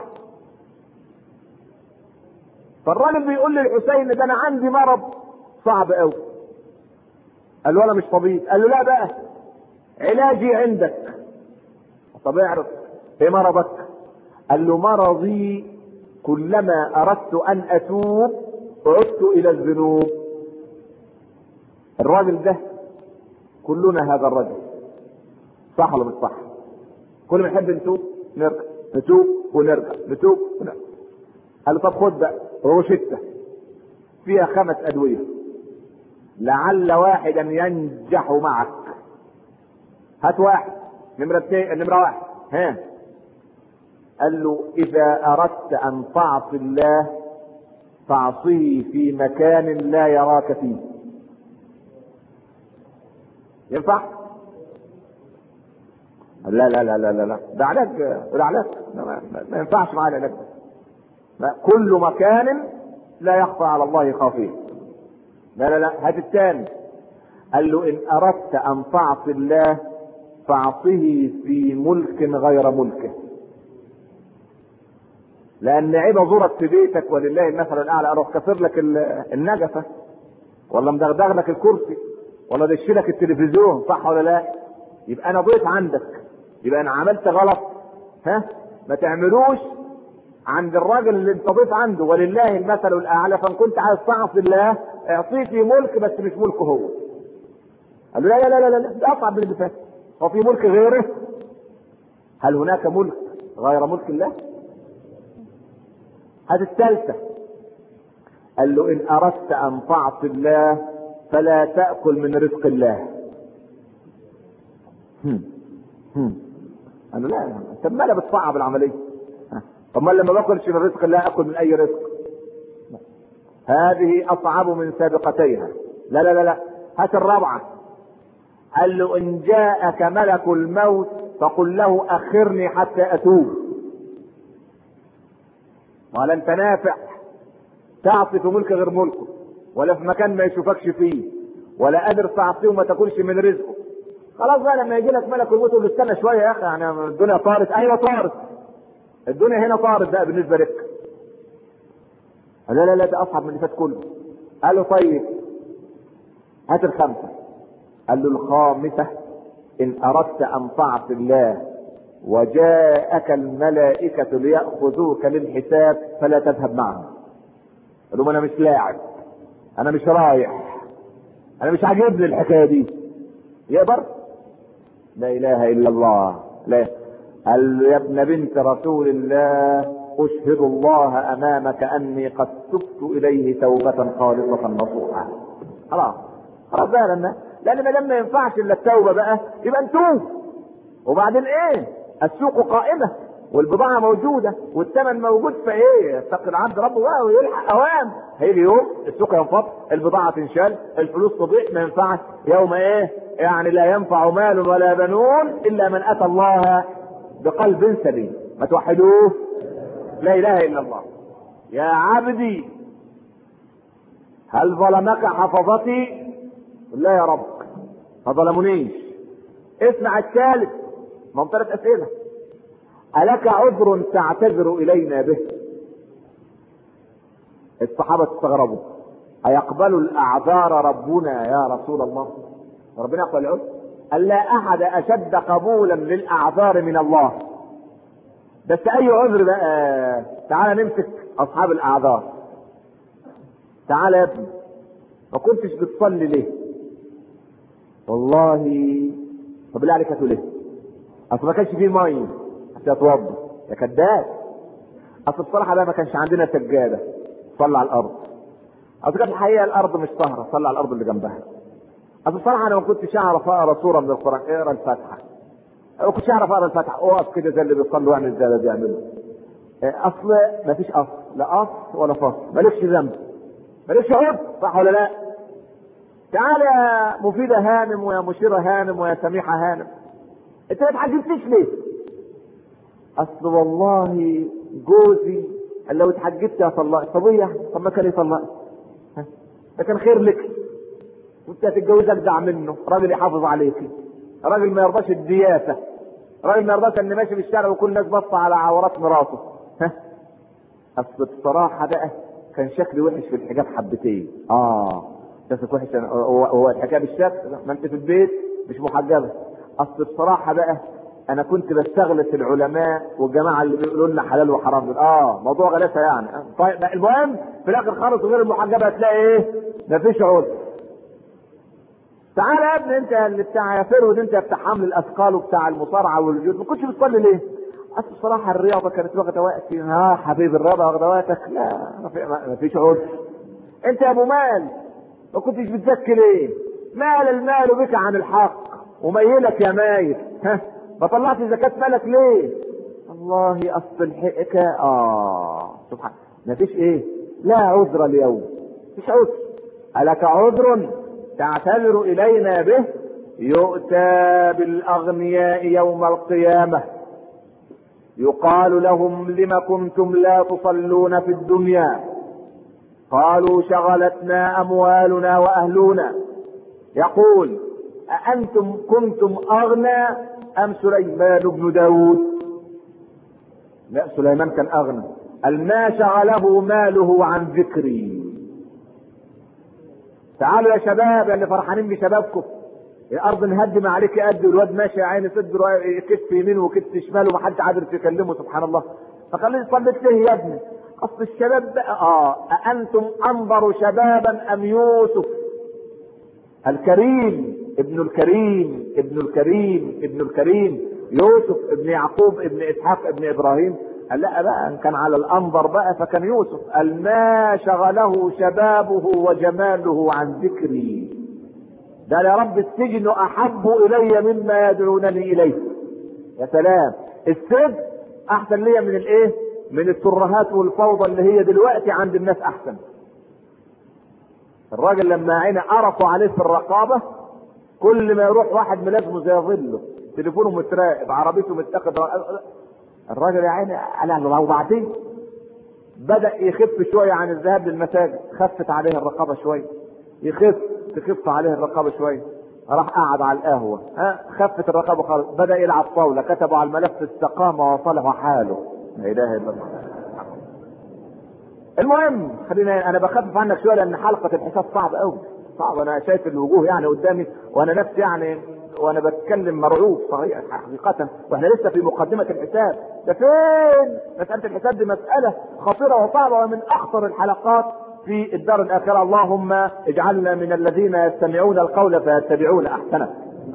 فالراجل بيقول للحسين ده انا عندي مرض صعب قوي قال له انا مش طبيب قال له لا بقى علاجي عندك طب اعرف ايه مرضك قال له مرضي كلما اردت ان اتوب عدت الى الذنوب الراجل ده كلنا هذا الرجل صح ولا مش صح كل ما نحب نتوب نرجع نتوب ونرجع نتوب ونرجع قال له طب خد بقى روشته فيها خمس ادويه لعل واحدا ينجح معك هات واحد نمرة اثنين نمرة واحد ها قال له إذا أردت أن تعصي الله فاعصه في مكان لا يراك فيه ينفع؟ لا لا لا لا لا لا ده علاج ده علاج ما, ما ينفعش معاه العلاج ده كل مكان لا يخفى على الله خافيه لا لا لا هات الثاني قال له ان اردت ان تعصي الله فاعصه في ملك غير ملكه لان عيب ازورك في بيتك ولله المثل الاعلى اروح كسر لك النجفه ولا مدغدغ لك الكرسي ولا دش لك التلفزيون صح ولا لا يبقى انا ضيف عندك يبقى انا عملت غلط ها ما تعملوش عند الراجل اللي انت ضيف عنده ولله المثل الاعلى فان كنت عايز تعصي الله اعطيه في ملك بس مش ملكه هو قال له لا لا لا لا لا ده اصعب من اللي فات هو في ملك غيره هل هناك ملك غير ملك الله هذه الثالثة قال له إن أردت أن تعصي الله فلا تأكل من رزق الله هم. هم. قال له لا طب ما انا بتصعب العملية طب ما لما باكلش من رزق الله اكل من اي رزق هذه اصعب من سابقتيها لا لا لا لا هات الرابعة قال له ان جاءك ملك الموت فقل له اخرني حتى اتوب قال انت نافع تعصي في ملك غير ملكه ولا في مكان ما يشوفكش فيه ولا قادر تعصيه وما تاكلش من رزقه خلاص بقى لما يجي لك ملك الموت يقول له استنى شويه يا اخي يعني الدنيا طارت ايوه طارت الدنيا هنا طارت بقى بالنسبه لك لا لا لا ده اصعب من اللي فات كله قال له طيب هات الخمسه قال له الخامسه ان اردت ان تعصي الله وجاءك الملائكة ليأخذوك للحساب فلا تذهب معهم قال لهم انا مش لاعب انا مش رايح انا مش عاجبني الحكاية دي يقدر لا اله الا الله لا قال له يا ابن بنت رسول الله اشهد الله امامك اني قد تبت اليه توبة خالصة نصوحا خلاص خلاص بقى لان لان ما دام ما ينفعش الا التوبة بقى يبقى نتوب وبعدين ايه السوق قائمة والبضاعة موجودة والثمن موجود فايه يتقي العبد ربه بقى ويلحق اوام هيجي يوم السوق ينفض البضاعة تنشال الفلوس تضيع ما ينفعش يوم ايه يعني لا ينفع مال ولا بنون الا من اتى الله بقلب سليم ما توحدوه لا اله الا الله يا عبدي هل ظلمك حفظتي لا يا رب ما ظلمونيش اسمع الثالث من ثلاث اسئله الك عذر تعتذر الينا به الصحابه استغربوا ايقبل الاعذار ربنا يا رسول الله ربنا يقبل العذر قال لا احد اشد قبولا للاعذار من الله بس اي عذر بقى تعال نمسك اصحاب الاعذار تعال يا ابني ما كنتش بتصلي ليه والله طب بالله عليك هتقول ايه اصل ما كانش فيه ميه حتى يتوضا يا كذاب اصل بصراحه بقى ما كانش عندنا سجاده صلى على الارض اصل كانت الحقيقه الارض مش طاهره صلى على الارض اللي جنبها اصل بصراحه انا ما كنتش اعرف اقرا سوره من القران اقرا الفاتحه ما كنتش اعرف اقرا الفاتحه اقف كده زي اللي بيصلوا واعمل زي اللي بيعملوا اصل ما فيش اصل لا اصل ولا فصل مالكش ذنب مالكش عذر صح ولا لا تعال يا مفيدة هانم ويا مشيرة هانم ويا سميحة هانم انت ما اتحجبتش ليه اصل والله جوزي قال لو اتحجبت هطلقك طب ايه يعني؟ طب ما كان يطلقك ها؟ ده كان خير لك وانت هتتجوز اجدع منه راجل يحافظ عليك راجل ما يرضاش الدياسه راجل ما يرضاش ان ماشي في الشارع وكل الناس باصه على عورات مراته ها اصل بصراحه بقى كان شكلي وحش في الحجاب حبتين اه شكلك وحش أنا- هو هو الحكايه بالشكل ما انت في البيت مش محجبه اصل بصراحه بقى انا كنت بستغلس العلماء والجماعه اللي بيقولوا لنا حلال وحرام دول اه موضوع غلاسه يعني طيب بقى المهم في الاخر خالص غير المحجبه هتلاقي ايه مفيش عذر تعالى يا ابني انت اللي بتاع يا فرود انت بتاع حمل الاثقال وبتاع المصارعه والجود ما كنتش بتصلي ليه؟ اصل بصراحه الرياضه كانت واخده وقتي ها حبيبي الرياضه واخده وقتك لا ما في- ما- ما فيش عذر انت يا ابو مال ما كنتش بتزكي ليه؟ مال المال بك عن الحق وميلك يا مايل ها ما طلعت زكاة مالك ليه؟ والله اصل الحقيقة اه سبحان ما فيش ايه؟ لا عذر اليوم مفيش عذر ألك عذر تعتذر إلينا به يؤتى بالأغنياء يوم القيامة يقال لهم لم كنتم لا تصلون في الدنيا قالوا شغلتنا أموالنا وأهلنا يقول أأنتم كنتم أغنى أم سليمان بن داود لا سليمان كان أغنى قال ما شغله ماله عن ذكري تعالوا يا شباب يا اللي فرحانين بشبابكم الارض نهدم عليك قد والواد ماشي يا عيني صدر كتف يمين وكتف شمال ومحدش قادر يكلمه سبحان الله فخليني صليت ليه يا ابني اصل الشباب بقى اه أأنتم انظر شبابا ام يوسف الكريم ابن الكريم ابن الكريم ابن الكريم يوسف ابن يعقوب ابن اسحاق ابن ابراهيم قال لا بقى ان كان على الانظر بقى فكان يوسف قال ما شغله شبابه وجماله عن ذكري ده يا رب السجن احب الي مما يدعونني اليه يا سلام السجن احسن ليا من الايه من الترهات والفوضى اللي هي دلوقتي عند الناس احسن الراجل لما عينه قرصوا عليه في الرقابه كل ما يروح واحد ملازمه زي ظله تليفونه متراقب عربيته متاخد الراجل يا عيني قال الله وبعدين بدا يخف شويه عن الذهاب للمساجد خفت عليه الرقابه شويه يخف تخف عليه الرقابه شويه راح قعد على القهوه ها خفت الرقابه خالص بدا يلعب طاوله كتبوا على الملف استقام وصلح حاله لا اله الا الله المهم خلينا انا بخفف عنك شويه لان حلقه الحساب صعب قوي صعب انا شايف الوجوه يعني قدامي وانا نفسي يعني وانا بتكلم مرعوب صحيح حقيقة واحنا لسه في مقدمة الحساب ده فين مسألة الحساب دي مسألة خطيرة وصعبة ومن اخطر الحلقات في الدار الاخرة اللهم اجعلنا من الذين يستمعون القول فيتبعون احسنه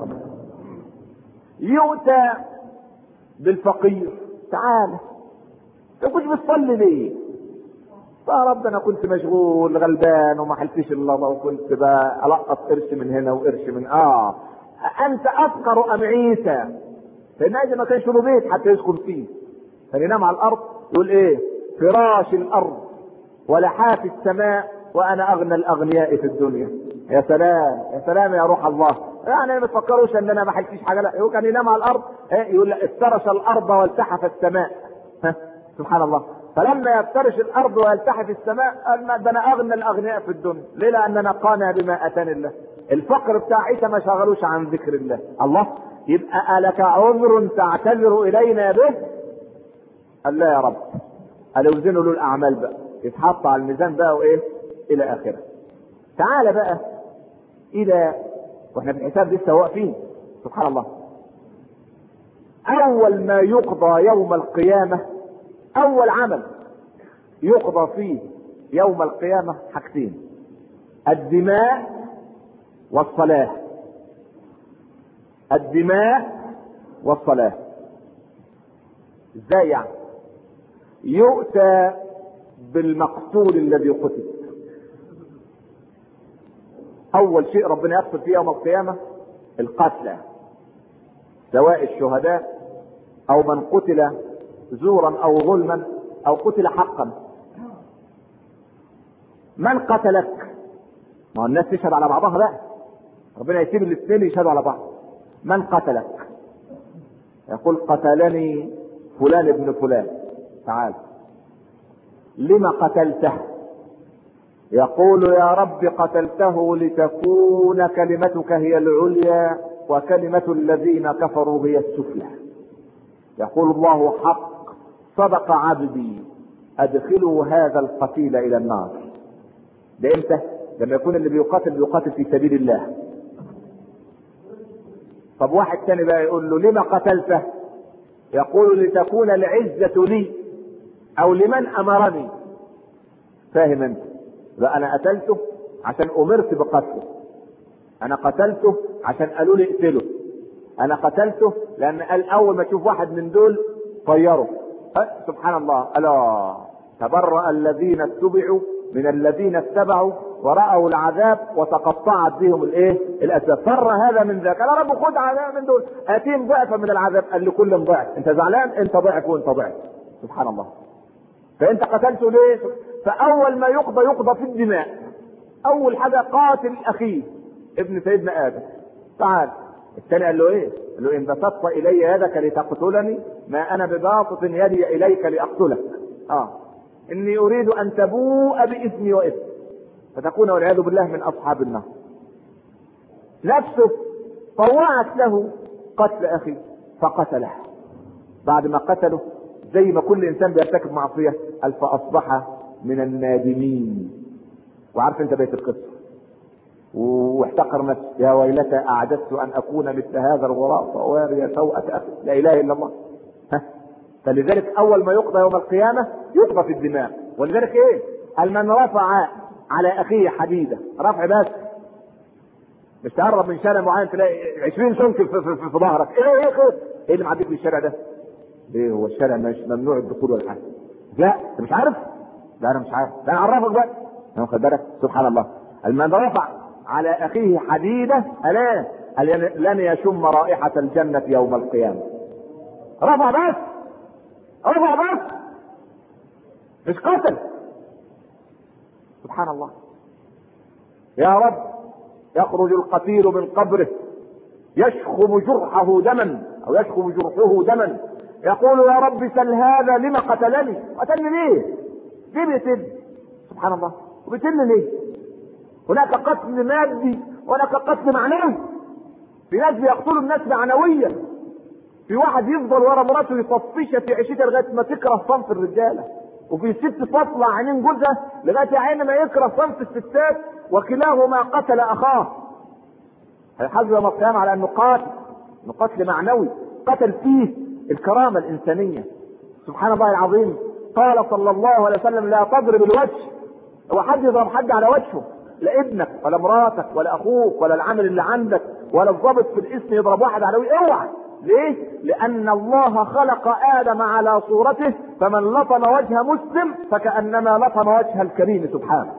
يؤتى بالفقير تعالى انت كنت بتصلي ليه يا رب انا كنت مشغول غلبان وما حلفيش الا الله وكنت بلقط قرش من هنا وقرش من اه انت افقر ام عيسى لان عيسى ما كانش له بيت حتى يسكن فيه كان ينام على الارض يقول ايه فراش الارض ولحاف السماء وانا اغنى الاغنياء في الدنيا يا سلام يا سلام يا روح الله يعني ما تفكروش ان انا ما حلفيش حاجه لا هو كان ينام على الارض إيه؟ يقول لا افترش الارض والتحف السماء ها سبحان الله فلما يفترش الارض ويلتحف السماء قال ما ده انا اغنى الاغنياء في الدنيا ليه لان انا قانع بما اتاني الله الفقر بتاع عيسى ما شغلوش عن ذكر الله الله يبقى الك عذر تعتذر الينا به قال لا يا رب قال اوزنوا له الاعمال بقى يتحط على الميزان بقى وايه الى اخره تعال بقى الى واحنا في الحساب لسه واقفين سبحان الله اول ما يقضى يوم القيامه اول عمل يقضى فيه يوم القيامة حاجتين الدماء والصلاة الدماء والصلاة ازاي يعني يؤتى بالمقتول الذي قتل اول شيء ربنا يقتل فيه يوم القيامة القتلى سواء الشهداء او من قتل زورا او ظلما او قتل حقا من قتلك ما هو الناس تشهد على بعضها بقى ربنا يسيب الاثنين يشهدوا على بعض من قتلك يقول قتلني فلان ابن فلان تعال لما قتلته يقول يا رب قتلته لتكون كلمتك هي العليا وكلمة الذين كفروا هي السفلى يقول الله حق صدق عبدي ادخلوا هذا القتيل الى النار ده امتى لما يكون اللي بيقاتل بيقاتل في سبيل الله طب واحد تاني بقى يقول له لما قتلته يقول لتكون العزة لي او لمن امرني فاهم انت لا انا قتلته عشان امرت بقتله انا قتلته عشان قالوا لي اقتله انا قتلته لان قال اول ما تشوف واحد من دول طيره أه سبحان الله الا تبرأ الذين اتبعوا من الذين اتبعوا ورأوا العذاب وتقطعت بهم الايه الاسباب فر هذا من ذاك قال رب خد عذاب من دول اتيم ضعفا من العذاب قال لكل ضعف انت زعلان انت ضعف وانت ضعف سبحان الله فانت قتلته ليه فاول ما يقضى يقضى في الدماء اول حاجه قاتل اخيه ابن سيدنا ادم تعال الثاني قال له ايه قال له ان بسطت الي يدك لتقتلني ما انا بباسط يدي اليك لاقتلك اه اني اريد ان تبوء باثمي واثمي فتكون والعياذ بالله من اصحاب النار نفسه طوعت له قتل اخيه فقتله بعد ما قتله زي ما كل انسان بيرتكب معصيه قال فاصبح من النادمين وعارف انت بيت القصه واحتقر نفسه يا ويلتى اعددت ان اكون مثل هذا الغراب فواري سوءة اخي لا اله الا الله ها فلذلك اول ما يقضى يوم القيامه يقضى في الدماء ولذلك ايه قال من رفع على اخيه حديده رفع بس مش تقرب من شارع معين تلاقي 20 سنك في, في, في, في ظهرك ايه ايه خير ايه اللي معديك في الشارع ده ايه هو الشارع مش ممنوع الدخول ولا حاجه لا انت مش عارف لا انا مش عارف لا انا اعرفك بقى واخد بالك سبحان الله من رفع على اخيه حديده الا لن يشم رائحه الجنه يوم القيامه رفع بس رفع بس مش قتل سبحان الله يا رب يخرج القتيل من قبره يشخم جرحه دما او يشخم جرحه دما يقول يا رب سل هذا لما قتلني قتلني ليه ليه بيقتلني سبحان الله وبيقتلني ليه هناك قتل مادي وهناك قتل معنوي في ناس بيقتلوا الناس معنويا في واحد يفضل ورا مراته يطفشها في عيشتها لغايه ما تكره صنف الرجاله وفي ست تطلع عينين جوزها لغايه عين ما يكره صنف الستات وكلاهما قتل اخاه هيحاسب يوم القيامه على انه قاتل انه قتل معنوي قتل فيه الكرامه الانسانيه سبحان الله العظيم قال صلى الله عليه وسلم لا تضرب الوجه هو حد يضرب حد على وجهه لا ابنك ولا مراتك ولا اخوك ولا العمل اللي عندك ولا الضابط في الاسم يضرب واحد على وجهه اوعى ليه؟ لأن الله خلق آدم على صورته فمن لطم وجه مسلم فكأنما لطم وجه الكريم سبحانه.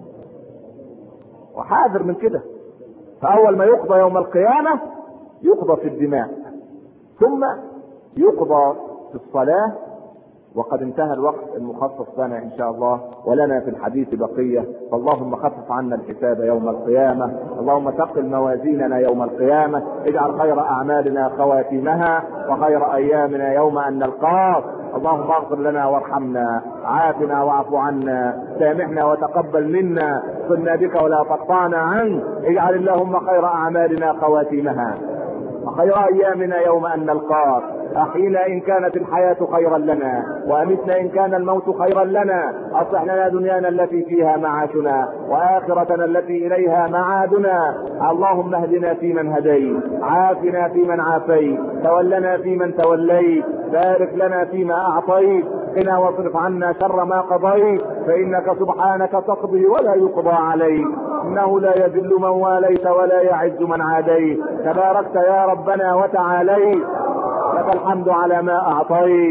وحاذر من كده. فأول ما يقضى يوم القيامة يقضى في الدماء. ثم يقضى في الصلاة وقد انتهى الوقت المخصص لنا ان شاء الله ولنا في الحديث بقيه فاللهم خفف عنا الحساب يوم القيامه اللهم ثقل موازيننا يوم القيامه اجعل خير اعمالنا خواتيمها وخير ايامنا يوم ان نلقاك اللهم اغفر لنا وارحمنا عافنا واعف عنا سامحنا وتقبل منا صلنا بك ولا تقطعنا عنك اجعل اللهم خير اعمالنا خواتيمها وخير ايامنا يوم ان نلقاك احينا ان كانت الحياة خيرا لنا وامتنا ان كان الموت خيرا لنا اصلح لنا دنيانا التي فيها معاشنا واخرتنا التي اليها معادنا اللهم اهدنا فيمن هديت عافنا فيمن عافيت تولنا فيمن توليت بارك لنا فيما اعطيت قنا واصرف عنا شر ما قضيت فانك سبحانك تقضي ولا يقضى عليك انه لا يذل من واليت ولا يعز من عاديت تباركت يا ربنا وتعاليت لك الحمد على ما اعطيت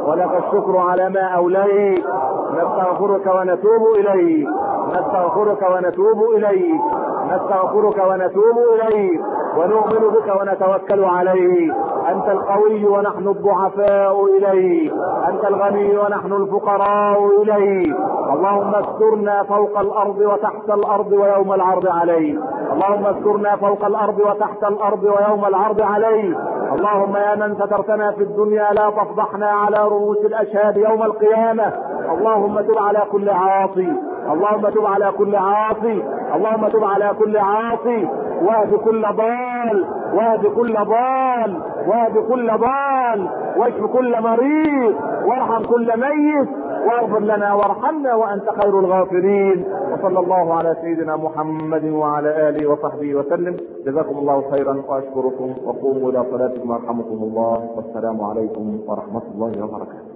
ولك الشكر على ما أوليت نستغفرك ونتوب إليك نستغفرك ونتوب إليك نستغفرك ونتوب إليك ونؤمن بك ونتوكل عليك أنت القوي ونحن الضعفاء إليك أنت الغني ونحن الفقراء إليك اللهم استرنا فوق الأرض وتحت الأرض ويوم العرض عليك اللهم استرنا فوق الأرض وتحت الأرض ويوم العرض عليك اللهم يا من سترتنا في الدنيا لا تفضحنا على رؤوس الأشهاد يوم القيامة اللهم تب على كل عاصي اللهم تب على كل عاصي اللهم تب على كل عاصي واهد كل ضال واهد كل ضال واهد كل ضال واشف كل مريض وارحم كل ميت واغفر لنا وارحمنا وانت خير الغافرين وصلى الله على سيدنا محمد وعلى اله وصحبه وسلم جزاكم الله خيرا واشكركم وقوموا الى صلاتكم يرحمكم الله والسلام عليكم ورحمه الله وبركاته